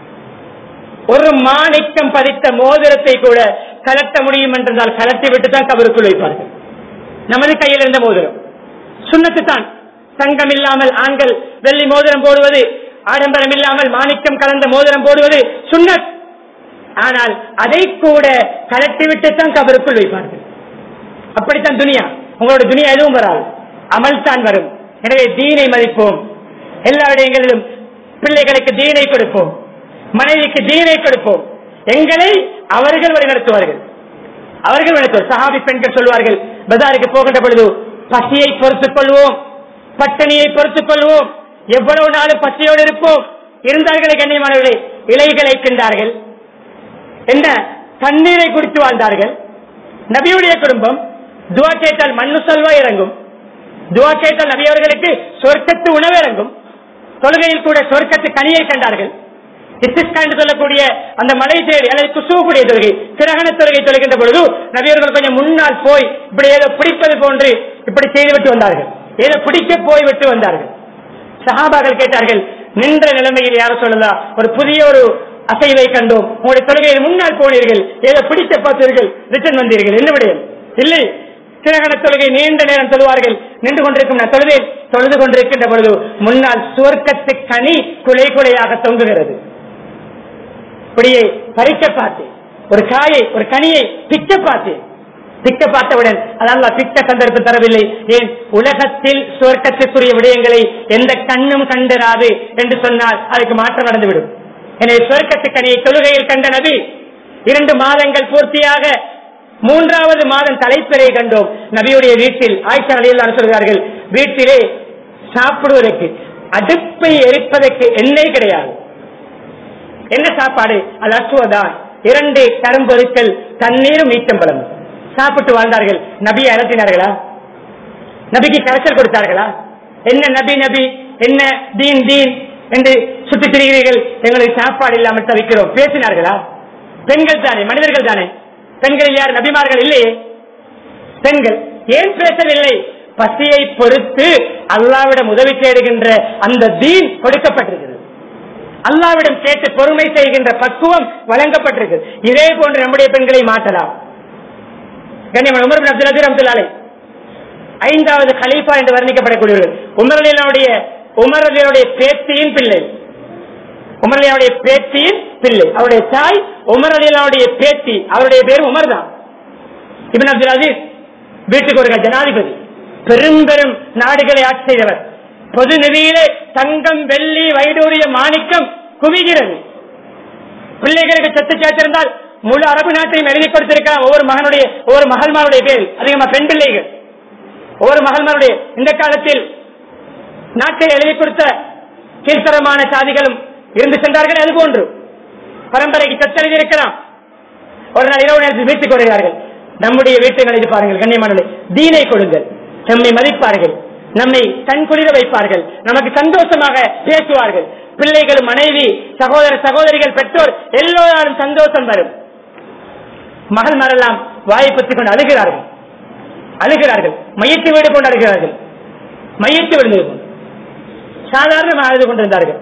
ஒரு மாணிக்கம் பதித்த மோதிரத்தை கூட கலட்ட முடியும் என்றால் கலட்டி விட்டு தான் கபருக்குள் வைப்பார்கள் நமது கையில் இருந்த மோதிரம் சுண்ணத்து தான் தங்கம் இல்லாமல் ஆண்கள் வெள்ளி மோதிரம் போடுவது ஆடம்பரம் இல்லாமல் மாணிக்கம் கலந்த மோதிரம் போடுவது சுண்ணத் ஆனால் அதை கூட கலட்டி விட்டு தான் கபருக்குள் வைப்பார்கள் அப்படித்தான் துனியா உங்களோட துனியா எதுவும் வராது அமல் தான் வரும் எனவே தீனை மதிப்போம் எல்லா இடங்களிலும் பிள்ளைகளுக்கு தீனை கொடுப்போம் மனைவிக்கு தீனை கொடுப்போம் எங்களை அவர்கள் வழிநடத்துவார்கள் அவர்கள் வழிநடத்துவார் சஹாபி பெண்கள் சொல்வார்கள் பஜாருக்கு போகின்ற பொழுது பசியை பொறுத்துக் கொள்வோம் பட்டினியை பொறுத்துக் கொள்வோம் எவ்வளவு நாளும் பசியோடு இருப்போம் இருந்தார்களே கண்ணியமானவர்களே இலைகளை தின்றார்கள் என்ன தண்ணீரை குடித்து வாழ்ந்தார்கள் நபியுடைய குடும்பம் துவா கேட்டால் மண்ணு செல்வா இறங்கும் துவா கேட்டால் நபி அவர்களுக்கு சொர்க்கத்து உணவு இறங்கும் தொழுகையில் கூட சொர்க்கத்து கனியை கண்டார்கள் இஸ்திஸ்கா என்று சொல்லக்கூடிய அந்த மலை தேடி அல்லது குசுவக்கூடிய தொழுகை சிறகன தொழுகை தொழுகின்ற பொழுது நபியர்கள் கொஞ்சம் முன்னால் போய் இப்படி ஏதோ பிடிப்பது போன்று இப்படி செய்துவிட்டு வந்தார்கள் ஏதோ பிடிக்க போய் விட்டு வந்தார்கள் சஹாபாக்கள் கேட்டார்கள் நின்ற நிலைமையில் யாரும் சொல்லலாம் ஒரு புதிய ஒரு அசைவை கண்டோம் உங்களுடைய தொழுகையில் முன்னால் போனீர்கள் ஏதோ பிடித்த பார்த்தீர்கள் ரிட்டர்ன் வந்தீர்கள் என்ன விடயம் இல்லை சிறகன தொழுகை நீண்ட நேரம் தொழுவார்கள் நின்று கொண்டிருக்கும் நான் தொழுவேன் தொழுது கொண்டிருக்கின்ற பொழுது முன்னால் சுவர்க்கத்து கனி குலை குலையாக தொங்குகிறது இப்படியே பறிக்க பார்த்தேன் ஒரு காயை ஒரு கனியை பிக்க பார்த்தேன் பிக்க பார்த்தவுடன் அதனால பிக்க சந்தர்ப்பம் தரவில்லை ஏன் உலகத்தில் சுவர்க்கத்திற்குரிய விடயங்களை எந்த கண்ணும் கண்டராது என்று சொன்னால் அதுக்கு மாற்றம் நடந்துவிடும் எனவே சுவர்க்கத்து கனியை தொழுகையில் கண்ட நபி இரண்டு மாதங்கள் பூர்த்தியாக மூன்றாவது மாதம் தலைப்பிறை கண்டோம் நபியுடைய வீட்டில் ஆயிஷா அலியல்லான்னு சொல்கிறார்கள் வீட்டிலே சாப்பிடுவதற்கு அடுப்பை எரிப்பதற்கு எண்ணெய் கிடையாது என்ன சாப்பாடு அது அசுவதான் இரண்டு கரும்பொருட்கள் தண்ணீரும் மீட்டம்பழம் சாப்பிட்டு வாழ்ந்தார்கள் நபியை அலட்டினார்களா நபிக்கு கரைச்சல் கொடுத்தார்களா என்ன நபி நபி என்ன தீன் தீன் என்று சுற்றி திரிகிறீர்கள் எங்களுக்கு சாப்பாடு இல்லாமல் தவிக்கிறோம் பேசினார்களா பெண்கள் தானே மனிதர்கள் தானே பெண்கள் யார் நபிமார்கள் இல்லையே பெண்கள் ஏன் பேசவில்லை பசியை பொறுத்து அல்லாவிடம் உதவி தேடுகின்ற அந்த தீன் கொடுக்கப்பட்டிருக்கிறது அல்லாவிடம் கேட்டு பொறுமை செய்கின்ற பக்குவம் வழங்கப்பட்டிருக்கு இதே போன்று நம்முடைய பெண்களை மாற்றலாம் கண்ணியமான உமர் பின் அப்துல் அஜீர் அப்துல்லாலை ஐந்தாவது கலீஃபா என்று வர்ணிக்கப்படக்கூடியவர்கள் உமரலியனுடைய உமரலியனுடைய பேத்தியின் பிள்ளை உமரலியனுடைய பேத்தியின் பிள்ளை அவருடைய தாய் உமரலியனுடைய பேத்தி அவருடைய பேர் உமர் தான் இபின் அப்துல் அஜீஸ் வீட்டுக்கு ஒரு ஜனாதிபதி பெரும் பெரும் நாடுகளை ஆட்சி செய்தவர் பொது நிதியிலே தங்கம் வெள்ளி வைடூரிய மாணிக்கம் குவிகிறது பிள்ளைகளுக்கு சொத்து சேர்த்திருந்தால் முழு அரபு நாட்டையும் எழுதி கொடுத்திருக்கான் ஒவ்வொரு மகனுடைய ஒவ்வொரு மகள்மாருடைய பேர் அதிகமா பெண் பிள்ளைகள் ஒவ்வொரு மகள்மாருடைய இந்த காலத்தில் நாட்டில் எழுதி கொடுத்த கீழ்த்தரமான சாதிகளும் இருந்து சென்றார்கள் அது போன்று பரம்பரைக்கு சொத்தெழுதி இருக்கலாம் ஒரு நாள் இரவு நேரத்தில் வீட்டுக்கு வருகிறார்கள் நம்முடைய வீட்டுகளை இது பாருங்கள் கண்ணியமான தீனை கொடுங்கள் நம்மை மதிப்பார்கள் நம்மை கண் குளிர வைப்பார்கள் நமக்கு சந்தோஷமாக பேசுவார்கள் பிள்ளைகள் மனைவி சகோதர சகோதரிகள் பெற்றோர் எல்லோரும் சந்தோஷம் வரும் மகள் மரெல்லாம் வாயை பற்றி கொண்டு அழுகிறார்கள் அழுகிறார்கள் மையத்து வீடு கொண்டு அழுகிறார்கள் மையத்து விழுந்தது போன்று சாதாரணமாக அழுது கொண்டிருந்தார்கள்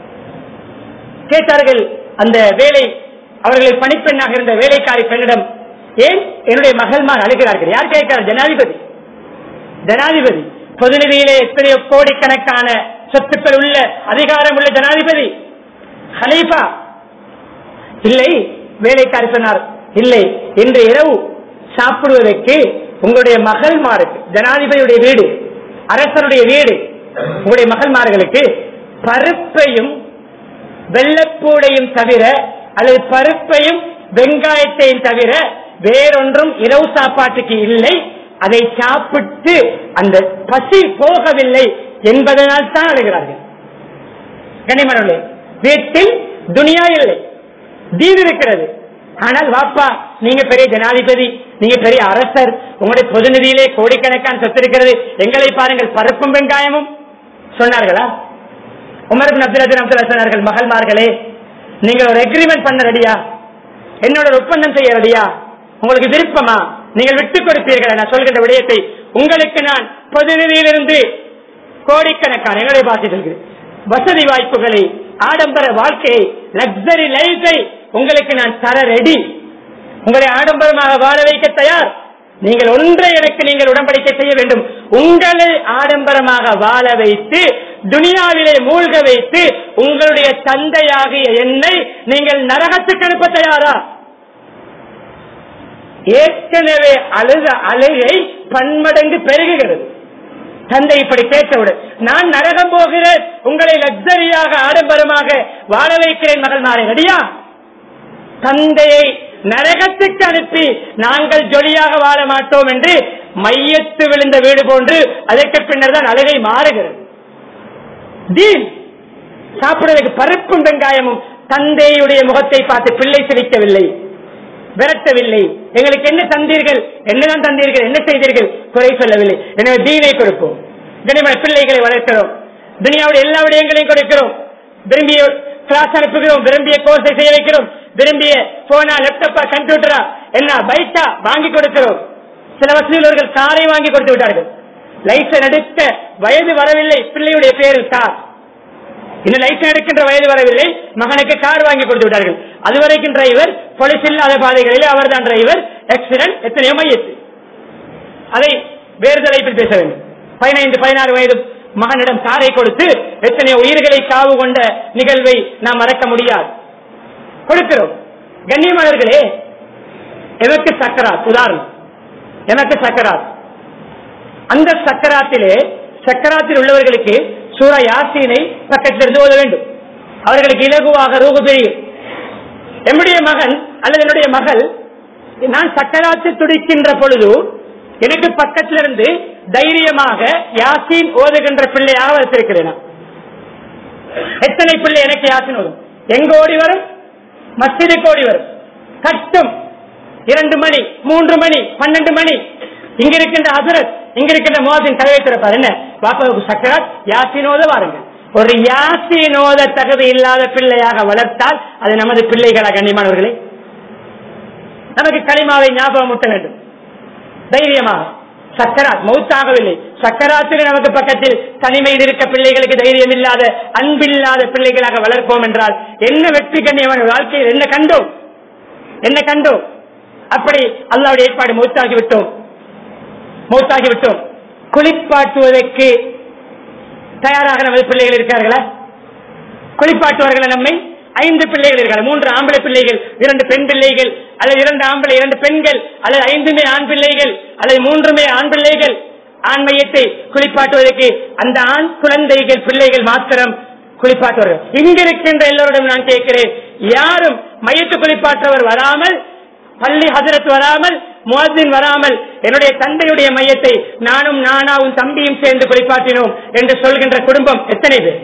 கேட்டார்கள் அந்த வேலை அவர்களை பணிப்பெண்ணாக இருந்த வேலைக்காரி பெண்ணிடம் ஏன் என்னுடைய மகள்மார் அழுகிறார்கள் யார் கேட்கிறார் ஜனாதிபதி ஜனாதிபதி பொது நிதியிலே எத்தனையோ கோடிக்கணக்கான சொத்துக்கள் உள்ள அதிகாரம் உள்ள ஜனாதிபதி ஹலீஃபா இல்லை வேலைக்காரி சொன்னார் இல்லை இன்று இரவு சாப்பிடுவதற்கு உங்களுடைய மகள்மாருக்கு ஜனாதிபதியுடைய வீடு அரசருடைய வீடு உங்களுடைய மகள்மார்களுக்கு பருப்பையும் வெள்ளப்பூடையும் தவிர அல்லது பருப்பையும் வெங்காயத்தையும் தவிர வேறொன்றும் இரவு சாப்பாட்டுக்கு இல்லை அதை சாப்பிட்டு அந்த பசி போகவில்லை என்பதனால் தான் அழுகிறார்கள் கனிமணி வீட்டில் துனியா இல்லை தீவு இருக்கிறது ஆனால் வாப்பா நீங்க பெரிய ஜனாதிபதி நீங்க பெரிய அரசர் உங்களுடைய பொது நிதியிலே கோடிக்கணக்கான சொத்து இருக்கிறது எங்களை பாருங்கள் பருப்பும் வெங்காயமும் சொன்னார்களா உமர் பின் அப்துல் அஜீன் அப்துல்லா சொன்னார்கள் மகள்மார்களே நீங்க ஒரு எக்ரிமெண்ட் பண்ண ரெடியா என்னோட ஒரு ஒப்பந்தம் செய்ய ரெடியா உங்களுக்கு விருப்பமா நீங்கள் விட்டுக் கொடுப்பீர்கள் நான் சொல்கின்ற விடயத்தை உங்களுக்கு நான் பொது நிதியிலிருந்து கோடிக்கணக்கான என்னுடைய பாசி சொல்கிறேன் வசதி வாய்ப்புகளை ஆடம்பர வாழ்க்கையை லக்ஸரி லைஃபை உங்களுக்கு நான் தர ரெடி உங்களை ஆடம்பரமாக வாழ வைக்க தயார் நீங்கள் ஒன்றை எனக்கு நீங்கள் உடன்படிக்கை செய்ய வேண்டும் உங்களை ஆடம்பரமாக வாழ வைத்து துனியாவிலே மூழ்க வைத்து உங்களுடைய தந்தையாகிய என்னை நீங்கள் நரகத்துக்கு அனுப்ப தயாரா ஏற்கனவே அழுத அழுகை பன்மடங்கு பெருகுகிறது தந்தை இப்படி கேட்டவுடன் நான் நரகம் போகிறேன் உங்களை லக்ஸரியாக ஆடம்பரமாக வாழ வைக்கிறேன் மகள் மாறே ரெடியா தந்தையை நரகத்துக்கு அனுப்பி நாங்கள் ஜொலியாக வாழ மாட்டோம் என்று மையத்து விழுந்த வீடு போன்று அதற்கு பின்னர் தான் அழுகை மாறுகிறது தீன் சாப்பிடுவதற்கு பருப்பும் வெங்காயமும் தந்தையுடைய முகத்தை பார்த்து பிள்ளை சிரிக்கவில்லை விரட்டவில்லை எங்களுக்கு என்ன தந்தீர்கள் என்னதான் தந்தீர்கள் என்ன செய்தீர்கள் குறை சொல்லவில்லை எனவே தீனை கொடுப்போம் கனிமன பிள்ளைகளை வளர்க்கிறோம் துனியாவுடைய எல்லா விடயங்களையும் கொடுக்கிறோம் விரும்பிய கிளாஸ் அனுப்புகிறோம் விரும்பிய கோர்ஸை செய்ய வைக்கிறோம் விரும்பிய போனா லேப்டாப்பா கம்ப்யூட்டரா என்ன பைக்கா வாங்கி கொடுக்கிறோம் சில வசதியுள்ளவர்கள் காரை வாங்கி கொடுத்து விட்டார்கள் லைசன் எடுக்க வயது வரவில்லை பிள்ளையுடைய பேரில் கார் இன்னும் லைசன் எடுக்கின்ற வயது வரவில்லை மகனுக்கு கார் வாங்கி கொடுத்து விட்டார்கள் அதுவரைக்கும் டிரைவர் போலீஸ் இல்லாத பாதைகளில் அவர் தான் டிரைவர் ஆக்சிடென்ட் எத்தனையோ மையத்து அதை வேறு தலைப்பில் பேச வேண்டும் பதினைந்து பதினாறு வயது மகனிடம் காரை கொடுத்து எத்தனையோ உயிர்களை காவு கொண்ட நிகழ்வை நாம் மறக்க முடியாது கொடுக்கிறோம் கண்ணியமானவர்களே எமக்கு சக்கராத் உதாரணம் எனக்கு சக்கராத் அந்த சக்கராத்திலே சக்கராத்தில் உள்ளவர்களுக்கு சூரா யாசீனை பக்கத்தில் இருந்து ஓத வேண்டும் அவர்களுக்கு இலகுவாக ரூபு தெரியும் என்னுடைய மகன் அல்லது என்னுடைய மகள் நான் சக்கராத்து துடிக்கின்ற பொழுது எனக்கு பக்கத்தில் இருந்து தைரியமாக யாசீன் ஓதுகின்ற பிள்ளையாக வளர்த்திருக்கிறேன் நான். எத்தனை பிள்ளை எனக்கு யாசின் ஓதும் எங்க ஓடி வரும் மஸ்ஜிதுக்கு ஓடி வரும் கட்டும் இரண்டு மணி மூன்று மணி பன்னெண்டு மணி இங்க இருக்கின்ற ஹசரத் இங்க இருக்கின்ற மோதின் கதவை திறப்பார் என்ன பாப்பாவுக்கு சக்கராத் யாசினோத வாருங்கள் ஒரு யாசினோத தகுதி இல்லாத பிள்ளையாக வளர்த்தால் அது நமது பிள்ளைகளா கண்ணியமானவர்களே நமக்கு களிமாவை ஞாபகம் முட்ட வேண்டும் தைரியமாக சக்கராத் மௌத்தாகவில்லை சக்கராத்தில் நமக்கு பக்கத்தில் தனிமையில் இருக்க பிள்ளைகளுக்கு தைரியம் இல்லாத அன்பில்லாத பிள்ளைகளாக வளர்ப்போம் என்றால் என்ன வெற்றி கண்ணியமான வாழ்க்கையில் என்ன கண்டோம் என்ன கண்டோம் அப்படி அல்லாவுடைய ஏற்பாடு மௌத்தாகி விட்டோம் மௌத்தாகி விட்டோம் குளிப்பாட்டுவதற்கு தயாராக நமது பிள்ளைகள் இருக்கார்களா குளிப்பாட்டுவார்கள் நம்மை ஐந்து பிள்ளைகள் இருக்கிறார் மூன்று ஆம்பளை பிள்ளைகள் இரண்டு பெண் பிள்ளைகள் அல்லது இரண்டு ஆம்பளை இரண்டு பெண்கள் அல்லது ஐந்துமே ஆண் பிள்ளைகள் அல்லது மூன்றுமே ஆண் பிள்ளைகள் ஆண் மையத்தை குளிப்பாட்டுவதற்கு அந்த ஆண் குழந்தைகள் பிள்ளைகள் மாத்திரம் குளிப்பாட்டுவார்கள் இங்க இருக்கின்ற எல்லோரிடம் நான் கேட்கிறேன் யாரும் மையத்து குளிப்பாற்றவர் வராமல் பள்ளி ஹசரத் வராமல் முவத்தின் வராமல் என்னுடைய தந்தையுடைய மையத்தை நானும் நானாவும் தம்பியும் சேர்ந்து குளிப்பாட்டினோம் என்று சொல்கின்ற குடும்பம் எத்தனை பேர்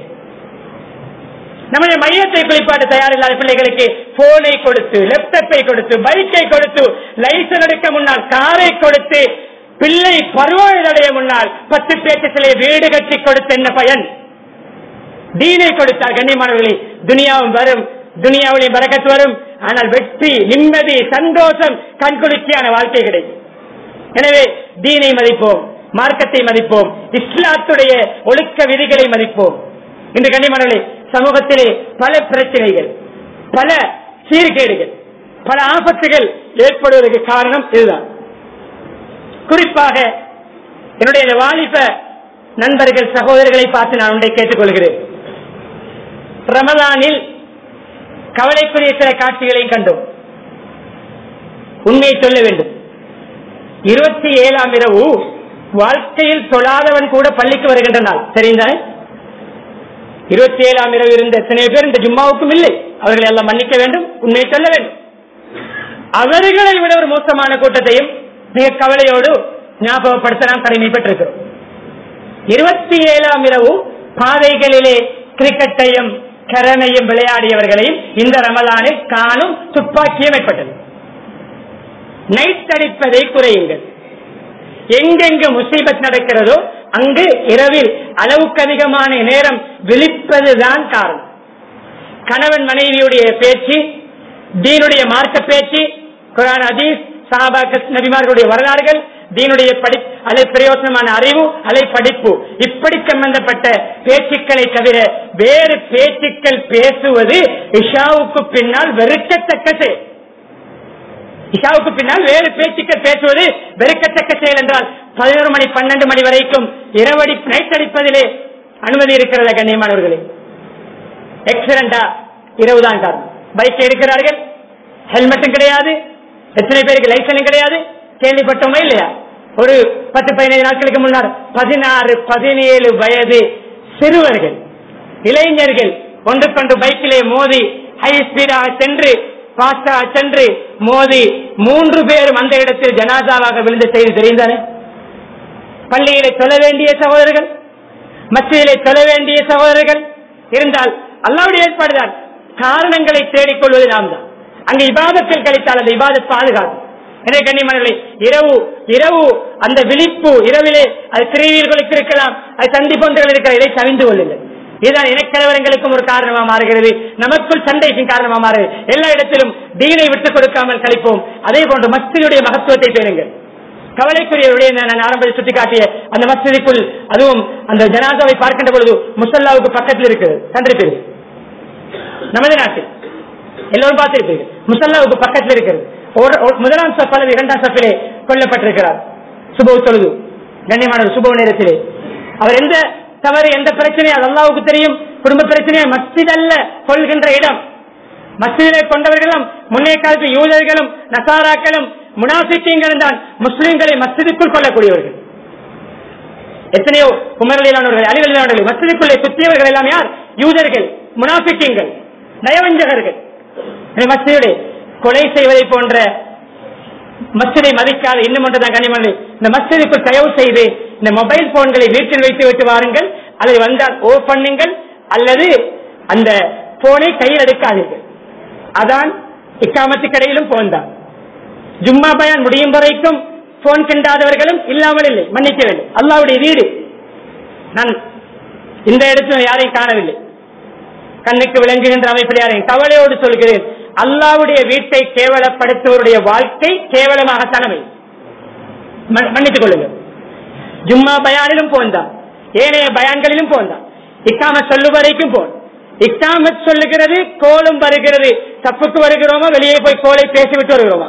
நம்முடைய மையத்தை குளிப்பாட்ட தயாரில்லாத பிள்ளைகளுக்கு போனை கொடுத்து லேப்டாப்பை கொடுத்து பைக்கை கொடுத்து லைசன் எடுக்க முன்னால் காரை கொடுத்து பிள்ளை பருவடைய முன்னால் பத்து பேச்சு சிலை வீடு கட்டி கொடுத்த என்ன பயன் தீனை கொடுத்தார் கண்ணியமானவர்களே துனியாவும் வரும் துனியாவுடைய பறக்கத்து வரும் ஆனால் வெற்றி நிம்மதி சந்தோஷம் கண்குளிர்ச்சியான வாழ்க்கை கிடைக்கும் எனவே தீனை மதிப்போம் மார்க்கத்தை மதிப்போம் இஸ்லாத்துடைய ஒழுக்க விதிகளை மதிப்போம் இன்று கண்ணியமானவர்களே சமூகத்திலே பல பிரச்சனைகள் பல சீர்கேடுகள் பல ஆபத்துகள் ஏற்படுவதற்கு காரணம் இதுதான் குறிப்பாக என்னுடைய இந்த வாலிப நண்பர்கள் சகோதரர்களை பார்த்து நான் ஒன்றை கேட்டுக்கொள்கிறேன் ரமலானில் கவலைக்குரிய சில காட்சிகளையும் கண்டோம் உண்மையை சொல்ல வேண்டும் இருபத்தி ஏழாம் இரவு வாழ்க்கையில் தொழாதவன் கூட பள்ளிக்கு வருகின்ற நாள் தெரிந்தானே இருபத்தி ஏழாம் இரவு இருந்த எத்தனை பேர் இந்த ஜும்மாவுக்கும் இல்லை அவர்களை எல்லாம் மன்னிக்க வேண்டும் உண்மையை சொல்ல வேண்டும் அவர்களை விட ஒரு மோசமான கூட்டத்தையும் மிக கவலையோடு ஞாபகப்படுத்த நாம் கடமைப்பட்டிருக்கிறோம் இருபத்தி ஏழாம் இரவு பாதைகளிலே கிரிக்கெட்டையும் கரணையும் விளையாடியவர்களையும் இந்த ரமலானில் காணும் துப்பாக்கியம் ஏற்பட்டது நைட் அடிப்பதை குறையுங்கள் எங்கெங்கு முசீபத் நடக்கிறதோ அங்கு இரவில் அளவுக்கு அதிகமான நேரம் விழிப்பதுதான் காரணம் கணவன் மனைவியுடைய பேச்சு தீனுடைய மார்க்க பேச்சு குரான் அதீஸ் சாபாக்க நபிமார்களுடைய வரலாறுகள் தீனுடைய படி அல்லது பிரயோசனமான அறிவு அல்லது படிப்பு இப்படி சம்பந்தப்பட்ட பேச்சுக்களை தவிர வேறு பேச்சுக்கள் பேசுவது இஷாவுக்கு பின்னால் வெறுக்கத்தக்க செயல் இஷாவுக்கு பின்னால் வேறு பேச்சுக்கள் பேசுவது வெறுக்கத்தக்க செயல் என்றால் பதினோரு மணி பன்னெண்டு மணி வரைக்கும் இரவடி நைட் அடிப்பதிலே அனுமதி இருக்கிறதா கண்ணியமானவர்களே எக்ஸலண்டா இரவுதான் காரணம் பைக் எடுக்கிறார்கள் ஹெல்மெட்டும் கிடையாது எத்தனை பேருக்கு லைசன்ஸும் கிடையாது கேள்விப்பட்டோமா இல்லையா ஒரு பத்து பதினைந்து நாட்களுக்கு முன்னால் பதினாறு பதினேழு வயது சிறுவர்கள் இளைஞர்கள் ஒன்றுக்கொண்டு பைக்கிலே மோதி ஹை ஸ்பீடாக சென்று பாஸ்டாக சென்று மோதி மூன்று பேரும் அந்த இடத்தில் ஜனாதாவாக விழுந்த செய்தி தெரிந்தானே பள்ளியிலே சொல்ல வேண்டிய சகோதரர்கள் மத்தியிலே சொல்ல வேண்டிய சகோதரர்கள் இருந்தால் அல்லாவுடைய ஏற்பாடுதான் காரணங்களை தேடிக்கொள்வது நாம் தான் அங்கு இபாதத்தில் கழித்தால் அந்த இபாதத் பாதுகாக்கும் எனவே கண்ணியமானவர்களே இரவு இரவு அந்த விழிப்பு இரவிலே அது சிறுவீர்களுக்கு இருக்கலாம் அது சந்தி போன்றகள் இருக்கிற இதை தவிந்து கொள்ளுங்கள் இதுதான் இனக்கலவரங்களுக்கும் ஒரு காரணமா மாறுகிறது நமக்குள் சண்டைக்கும் காரணமா மாறுகிறது எல்லா இடத்திலும் தீனை விட்டுக் கொடுக்காமல் கழிப்போம் அதே போன்று மஸ்தியுடைய மகத்துவத்தை பேருங்கள் கவலைக்குரிய விடயம் நான் ஆரம்பத்தில் சுட்டிக்காட்டிய அந்த மஸ்ஜிதுக்குள் அதுவும் அந்த ஜனாதாவை பார்க்கின்ற பொழுது முசல்லாவுக்கு பக்கத்தில் இருக்கிறது கண்டிருப்பீர்கள் நமது நாட்டில் எல்லோரும் பார்த்திருப்பீர்கள் முசல்லாவுக்கு பக்கத்தில் இருக்கிறது ஒரு- ஒரு- முதலாம் சப் அல்லது இரண்டாம் சப்பிலே கொல்லப்பட்டிருக்கிறார் சுபவு தொழுது கண்ணியமான சுபவ நேரத்திலே அவர் எந்த தவறு எந்த பிரச்சனையா அது அல்லாவுக்கு தெரியும் குடும்ப பிரச்சனையா மஸ்ஜித் அல்ல கொள்கின்ற இடம் மஸ்ஜிதிலே கொண்டவர்களும் முன்னே காலத்து யூதர்களும் நசாராக்களும் முனாசிக்கங்களும் தான் முஸ்லிம்களை மஸ்ஜிதுக்குள் கொள்ளக்கூடியவர்கள் எத்தனையோ குமரலிலானவர்கள் அலிவலிலானவர்கள் மஸ்ஜிதுக்குள்ளே சுத்தியவர்கள் எல்லாம் யார் யூதர்கள் முனாபிக்கங்கள் நயவஞ்சகர்கள் இந்த மஸ்ஜிதை கொலை செய்வதை போன்ற மஸ்ஜிதை மதிக்காத இன்னும் ஒன்றுதான் கனிமணி இந்த மஸ்ஜிதுக்குள் தயவு செய்து இந்த மொபைல் போன்களை வீட்டில் வைத்து விட்டு வாருங்கள் அல்லது வந்தால் ஓ பண்ணுங்கள் அல்லது அந்த போனை கையில் எடுக்காதீர்கள் அதான் இக்காமத்து கடையிலும் போன் தான் ஜும்மா பயான் முடியும் வரைக்கும் போன் கிண்டாதவர்களும் இல்லாமல் இல்லை மன்னிக்க வேண்டும் அல்லாவுடைய வீடு நான் இந்த இடத்தில் யாரையும் காணவில்லை கண்ணுக்கு விளங்குகின்ற அமைப்பில் யாரையும் கவலையோடு சொல்கிறேன் அல்லாவுடைய வீட்டை கேவலப்படுத்துவருடைய வாழ்க்கை கேவலமாக தலைமை மன்னித்துக் கொள்ளுங்கள் ஜும்மா பயானிலும் போந்தான் ஏனைய பயான்களிலும் போந்தான் இக்காம சொல்லு வரைக்கும் போன் இக்காமத் சொல்லுகிறது கோலும் வருகிறது தப்புக்கு வருகிறோமா வெளியே போய் கோலை பேசிவிட்டு வருகிறோமா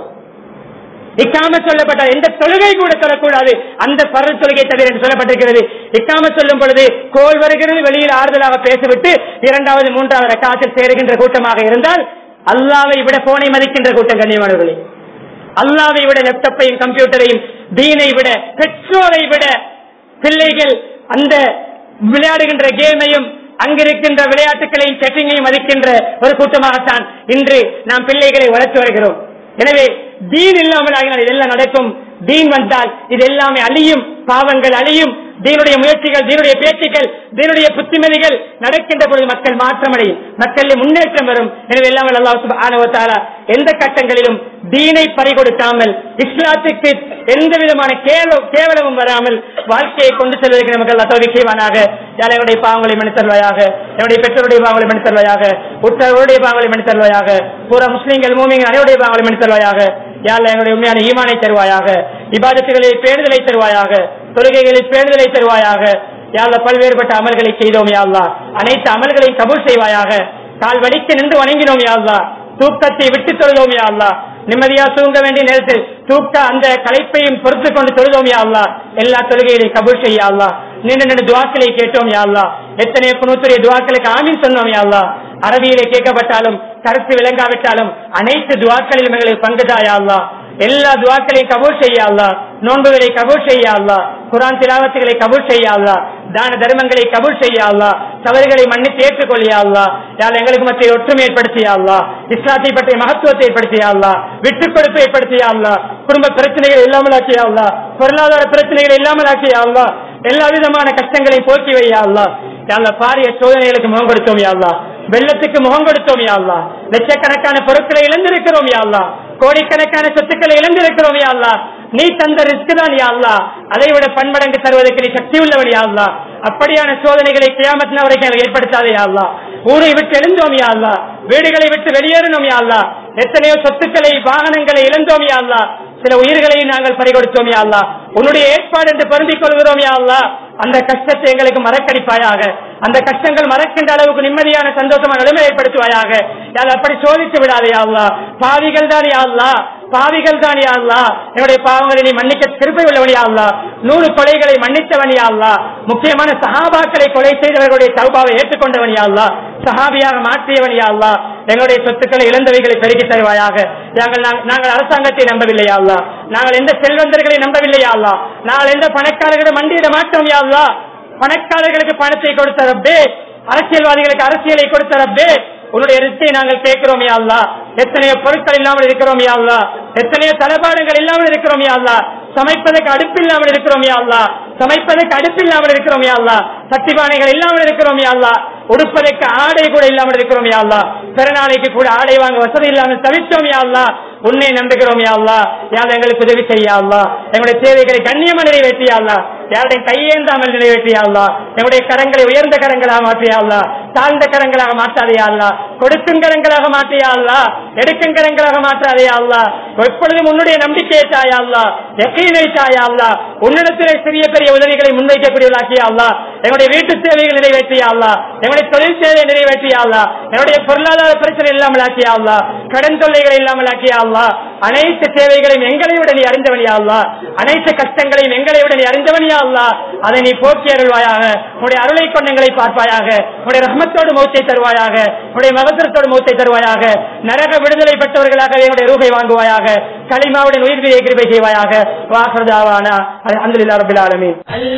இக்காம சொல்லப்பட்ட எந்த தொழுகை கூட சொல்லக்கூடாது அந்த பரல் தொழுகை தவிர என்று சொல்லப்பட்டிருக்கிறது இக்காம சொல்லும் பொழுது கோல் வருகிறது வெளியில் ஆறுதலாக பேசிவிட்டு இரண்டாவது மூன்றாவது ரக்காத்தில் சேருகின்ற கூட்டமாக இருந்தால் அல்லாவை விட போனை மதிக்கின்ற கூட்டம் கண்ணியமானவர்களே அல்லாவை விட லேப்டாப்பையும் கம்ப்யூட்டரையும் தீனை விட பெட்ரோலை விட பிள்ளைகள் அந்த விளையாடுகின்ற கேமையும் அங்கிருக்கின்ற விளையாட்டுகளையும் செட்டிங்கையும் மதிக்கின்ற ஒரு கூட்டமாகத்தான் இன்று நாம் பிள்ளைகளை வளர்த்து வருகிறோம் எனவே தீன் இல்லாமல் ஆகினால் இதெல்லாம் நடக்கும் தீன் வந்தால் இது எல்லாமே அழியும் பாவங்கள் அழியும் தீனுடைய முயற்சிகள் தீனுடைய பேச்சுக்கள் தீனுடைய புத்திமதிகள் நடக்கின்ற பொழுது மக்கள் மாற்றமடையும் மக்களில் முன்னேற்றம் வரும் எனவே எல்லாம் அல்லாஹ் சுப்ஹானஹு வ தஆலா எந்த கட்டங்களிலும் தீனை பறிகொடுக்காமல் இஸ்லாத்துக்கு எந்த விதமான கேவ- கேவலமும் வராமல் வாழ்க்கையை கொண்டு செல்வதற்கு நமக்கு அல்லா தோல்வி செய்வானாக என்னுடைய பாவங்களை மன்னித்தருவாயாக என்னுடைய பெற்றோருடைய பாவங்களை மன்னித்தருவாயாக உற்றவருடைய பாவங்களை மன்னித்தருவாயாக பூரா முஸ்லீம்கள் மூமிங்கள் அனைவருடைய பாவங்களை மன்னித்தருவாயாக யாழ்ல எங்களுடைய உண்மையான ஈமானை தருவாயாக இபாதத்துகளில் பேணுதலை தருவாயாக தொழுகைகளில் பேணுதலை தருவாயாக யாழ்ல பல்வேறுபட்ட அமல்களை செய்தோம் யாழ்லா அனைத்து அமல்களையும் கபூல் செய்வாயாக கால் வலித்து நின்று வணங்கினோம் யாழ்லா தூக்கத்தை விட்டு தொழுதோம் யாழ்லா நிம்மதியா தூங்க வேண்டிய நேரத்தில் தூக்க அந்த களைப்பையும் பொறுத்து கொண்டு தொழுதோம் யாழ்லா எல்லா தொழுகைகளையும் கபூல் செய்ய அல்லா நீண்ட நீண்ட துவாக்களை கேட்டோம் யாழ்லா எத்தனை குணத்துடைய துவாக்களுக்கு ஆமீன் சொன்னோம் யாழ்லா அரபியிலே கேட்கப்பட்டாலும் கருத்து விளங்காவிட்டாலும் அனைத்து துவாக்களிலும் எங்களுக்கு பங்குதாயா அல்லா எல்லா துவாக்களையும் கபூல் செய்ய அல்லா நோன்புகளை கபூல் செய்ய அல்லா குரான் திலாவத்துகளை கபூல் செய்ய அல்லா தான தர்மங்களை கபூல் செய்ய அல்லா தவறுகளை மன்னித்து ஏற்றுக்கொள்ளியா அல்லா யாழ் எங்களுக்கு மத்திய ஒற்றுமை ஏற்படுத்தியா அல்லா இஸ்லாத்தை பற்றிய மகத்துவத்தை ஏற்படுத்தியா அல்லா விட்டுக் கொடுப்பு ஏற்படுத்தியா அல்லா குடும்ப பிரச்சனைகள் இல்லாமல் ஆக்கியா அல்லா பொருளாதார பிரச்சனைகள் இல்லாமல் ஆக்கியா அல்லா எல்லா விதமான கஷ்டங்களை போக்கி வையா அல்லா யாழ்ல பாரிய சோதனைகளுக்கு முகம் கொடுத்தோம் யாழ்லா வெள்ளத்துக்கு முகம் கொடுத்தோம் யாழ்லா லட்சக்கணக்கான பொருட்களை இழந்திருக்கிறோம் யாழ்லா கோடிக்கணக்கான சொத்துக்களை இழந்திருக்கிறோம் யாழ்லா நீ தந்த ரிஸ்க் தான் யாழ்லா அதை விட பன்மடங்கு தருவதற்கு நீ சக்தி உள்ளவன் யாழ்லா அப்படியான சோதனைகளை கியாமத்தின வரைக்கும் எனக்கு ஏற்படுத்தாதே யாழ்லா ஊரை விட்டு எழுந்தோம் யாழ்லா வீடுகளை விட்டு வெளியேறணும் யாழ்லா எத்தனையோ சொத்துக்களை வாகனங்களை இழந்தோம் யாழ்லா சில உயிர்களை நாங்கள் பறிகொடுத்தோம் யாழ்லா உன்னுடைய ஏற்பாடு என்று பொருந்திக் கொள்கிறோம் யா அல்லாஹ் அந்த கஷ்டத்தை எங்களுக்கு மறக்கடிப்பாயாக அந்த கஷ்டங்கள் மறக்கின்ற அளவுக்கு நிம்மதியான சந்தோஷமான நிலைமை ஏற்படுத்துவாயாக யார் அப்படி சோதித்து விடாதே யா அல்லாஹ் பாவிகள் தான் யா அல்லாஹ் பாவிகள் தான் யா அல்லாஹ் என்னுடைய பாவங்களை நீ மன்னிக்க திருப்பி உள்ளவன் யா அல்லாஹ் நூறு கொலைகளை மன்னித்தவன் யா அல்லாஹ் முக்கியமான சஹாபாக்களை கொலை செய்தவர்களுடைய தௌபாவை ஏற்றுக்கொண்டவன் யா அல்லாஹ் சஹாபியாக மாற்றியவன் யா அல்லாஹ் எங்களுடைய சொத்துக்களை இழந்தவைகளை பெருக்கி தருவாயாக நாங்கள் நாங்கள் நாங்கள் அரசாங்கத்தை நம்பவில்லையா அல்லா நாங்கள் எந்த செல்வந்தர்களை நம்பவில்லையா அல்லா நாங்கள் எந்த பணக்காரர்களை மண்டியிட மாட்டோம் யா அல்லா பணக்காரர்களுக்கு பணத்தை கொடுத்த ரப்பே அரசியல்வாதிகளுக்கு அரசியலை கொடுத்த ரப்பே உன்னுடைய ரிஸ்கை நாங்கள் கேட்கிறோம் யா அல்லா எத்தனையோ பொருட்கள் இல்லாமல் இருக்கிறோம் யா அல்லா எத்தனையோ தளபாடங்கள் இல்லாமல் இருக்கிறோம் யா அல்லா சமைப்பதற்கு அடுப்பு இல்லாமல் இருக்கிறோம் யா அல்லா சமைப்பதற்கு அடுப்பு இல்லாமல் இருக்கிறோம் யா அல்லா சட்டிபானைகள் இல்லாமல் இருக்கிறோம் யா அல்லா உடுப்பதற்கு ஆடை கூட இல்லாமல் இருக்கிறோம் யா அல்லா பிறநாளைக்கு கூட ஆடை வாங்க வசதி இல்லாமல் தவித்தோம் யா அல்லா உன்னை நம்புகிறோம் யா அல்லா யார் எங்களுக்கு உதவி செய்ய அல்லா எங்களுடைய தேவைகளை கண்ணியமா நிறைவேற்றியா அல்லா யாருடைய கையேந்தாமல் நிறைவேற்றியா அல்லா எங்களுடைய கரங்களை உயர்ந்த கரங்களாக மாற்றியா அல்லா தாழ்ந்த கரங்களாக மாற்றாதையா அல்லா கொடுக்கும் கரங்களாக மாற்றியா அல்லா எடுக்கும் கரங்களாக மாற்றாதையா அல்லா எப்பொழுதும் உன்னுடைய நம்பிக்கையை தாயா அல்லா எக்கையை தாயா அல்லா உன்னிடத்திலே சிறிய பெரிய உதவிகளை முன்வைக்கக்கூடியவர்களாக்கியா அல்லா எங்களுடைய வீட்டு தேவைகள் நிறைவேற்றியா அல்லா எங்களுடைய தொழில் தேவையை நிறைவேற்றியா அல்லா என்னுடைய பொருளாதார பிரச்சனை இல்லாமல் ஆக்கியா அல்லா கடன் தொல்லைகள் இல்லாமல் ஆக்கியா அல்லா அனைத்து தேவைகளையும் எங்களை விட நீ அறிந்தவனியா அல்லா அனைத்து கஷ்டங்களையும் எங்களை விட நீ அறிந்தவனியா அல்லா அதை நீ போக்கி அருள்வாயாக உன்னுடைய அருளை கொண்டங்களை பார்ப்பாயாக உன்னுடைய ரஹ்மத்தோடு மௌத்தை தருவாயாக உன்னுடைய மகத்திரத்தோடு மௌத்தை தருவாயாக நரக விடுதலை பெற்றவர்களாக என்னுடைய ரூகை வாங்குவாயாக களிமாவுடன் உயிர்களை கிருபை செய்வாயாக வாசரதாவானா அல்ஹம்துலில்லாஹி ரப்பில் ஆலமீன்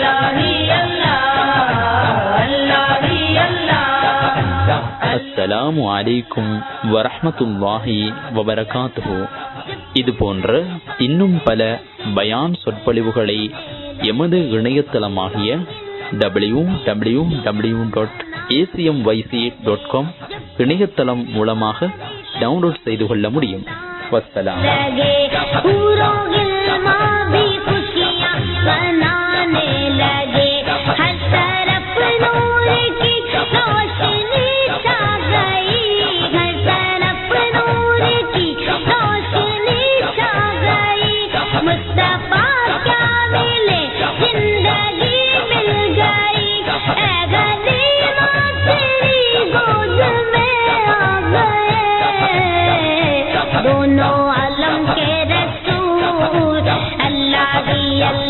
அஸ்ஸலாமு அலைக்கும் வரஹ்மத்துல்லாஹி வபரகாத்துஹு இது போன்ற இன்னும் பல பயான் சொற்பொழிவுகளை எமது இணையதளமாகிய W W W dot ACM YC dot com இணையதளம் மூலமாக டவுன்லோட் செய்து கொள்ள முடியும் வஸ்ஸலாம் लगे पूरों गिलमा भी खुशियाँ मनाने लगे हर तरफ नूर की रोशनी छा गई हर तरफ नूर की रोशनी छा गई मुस्तफा क्या मिले जिंदगी मिल गई ऐ गरीबा तेरी गोद में आ गए दोनों आलम के रसूल अल्लाह ही अल्लाह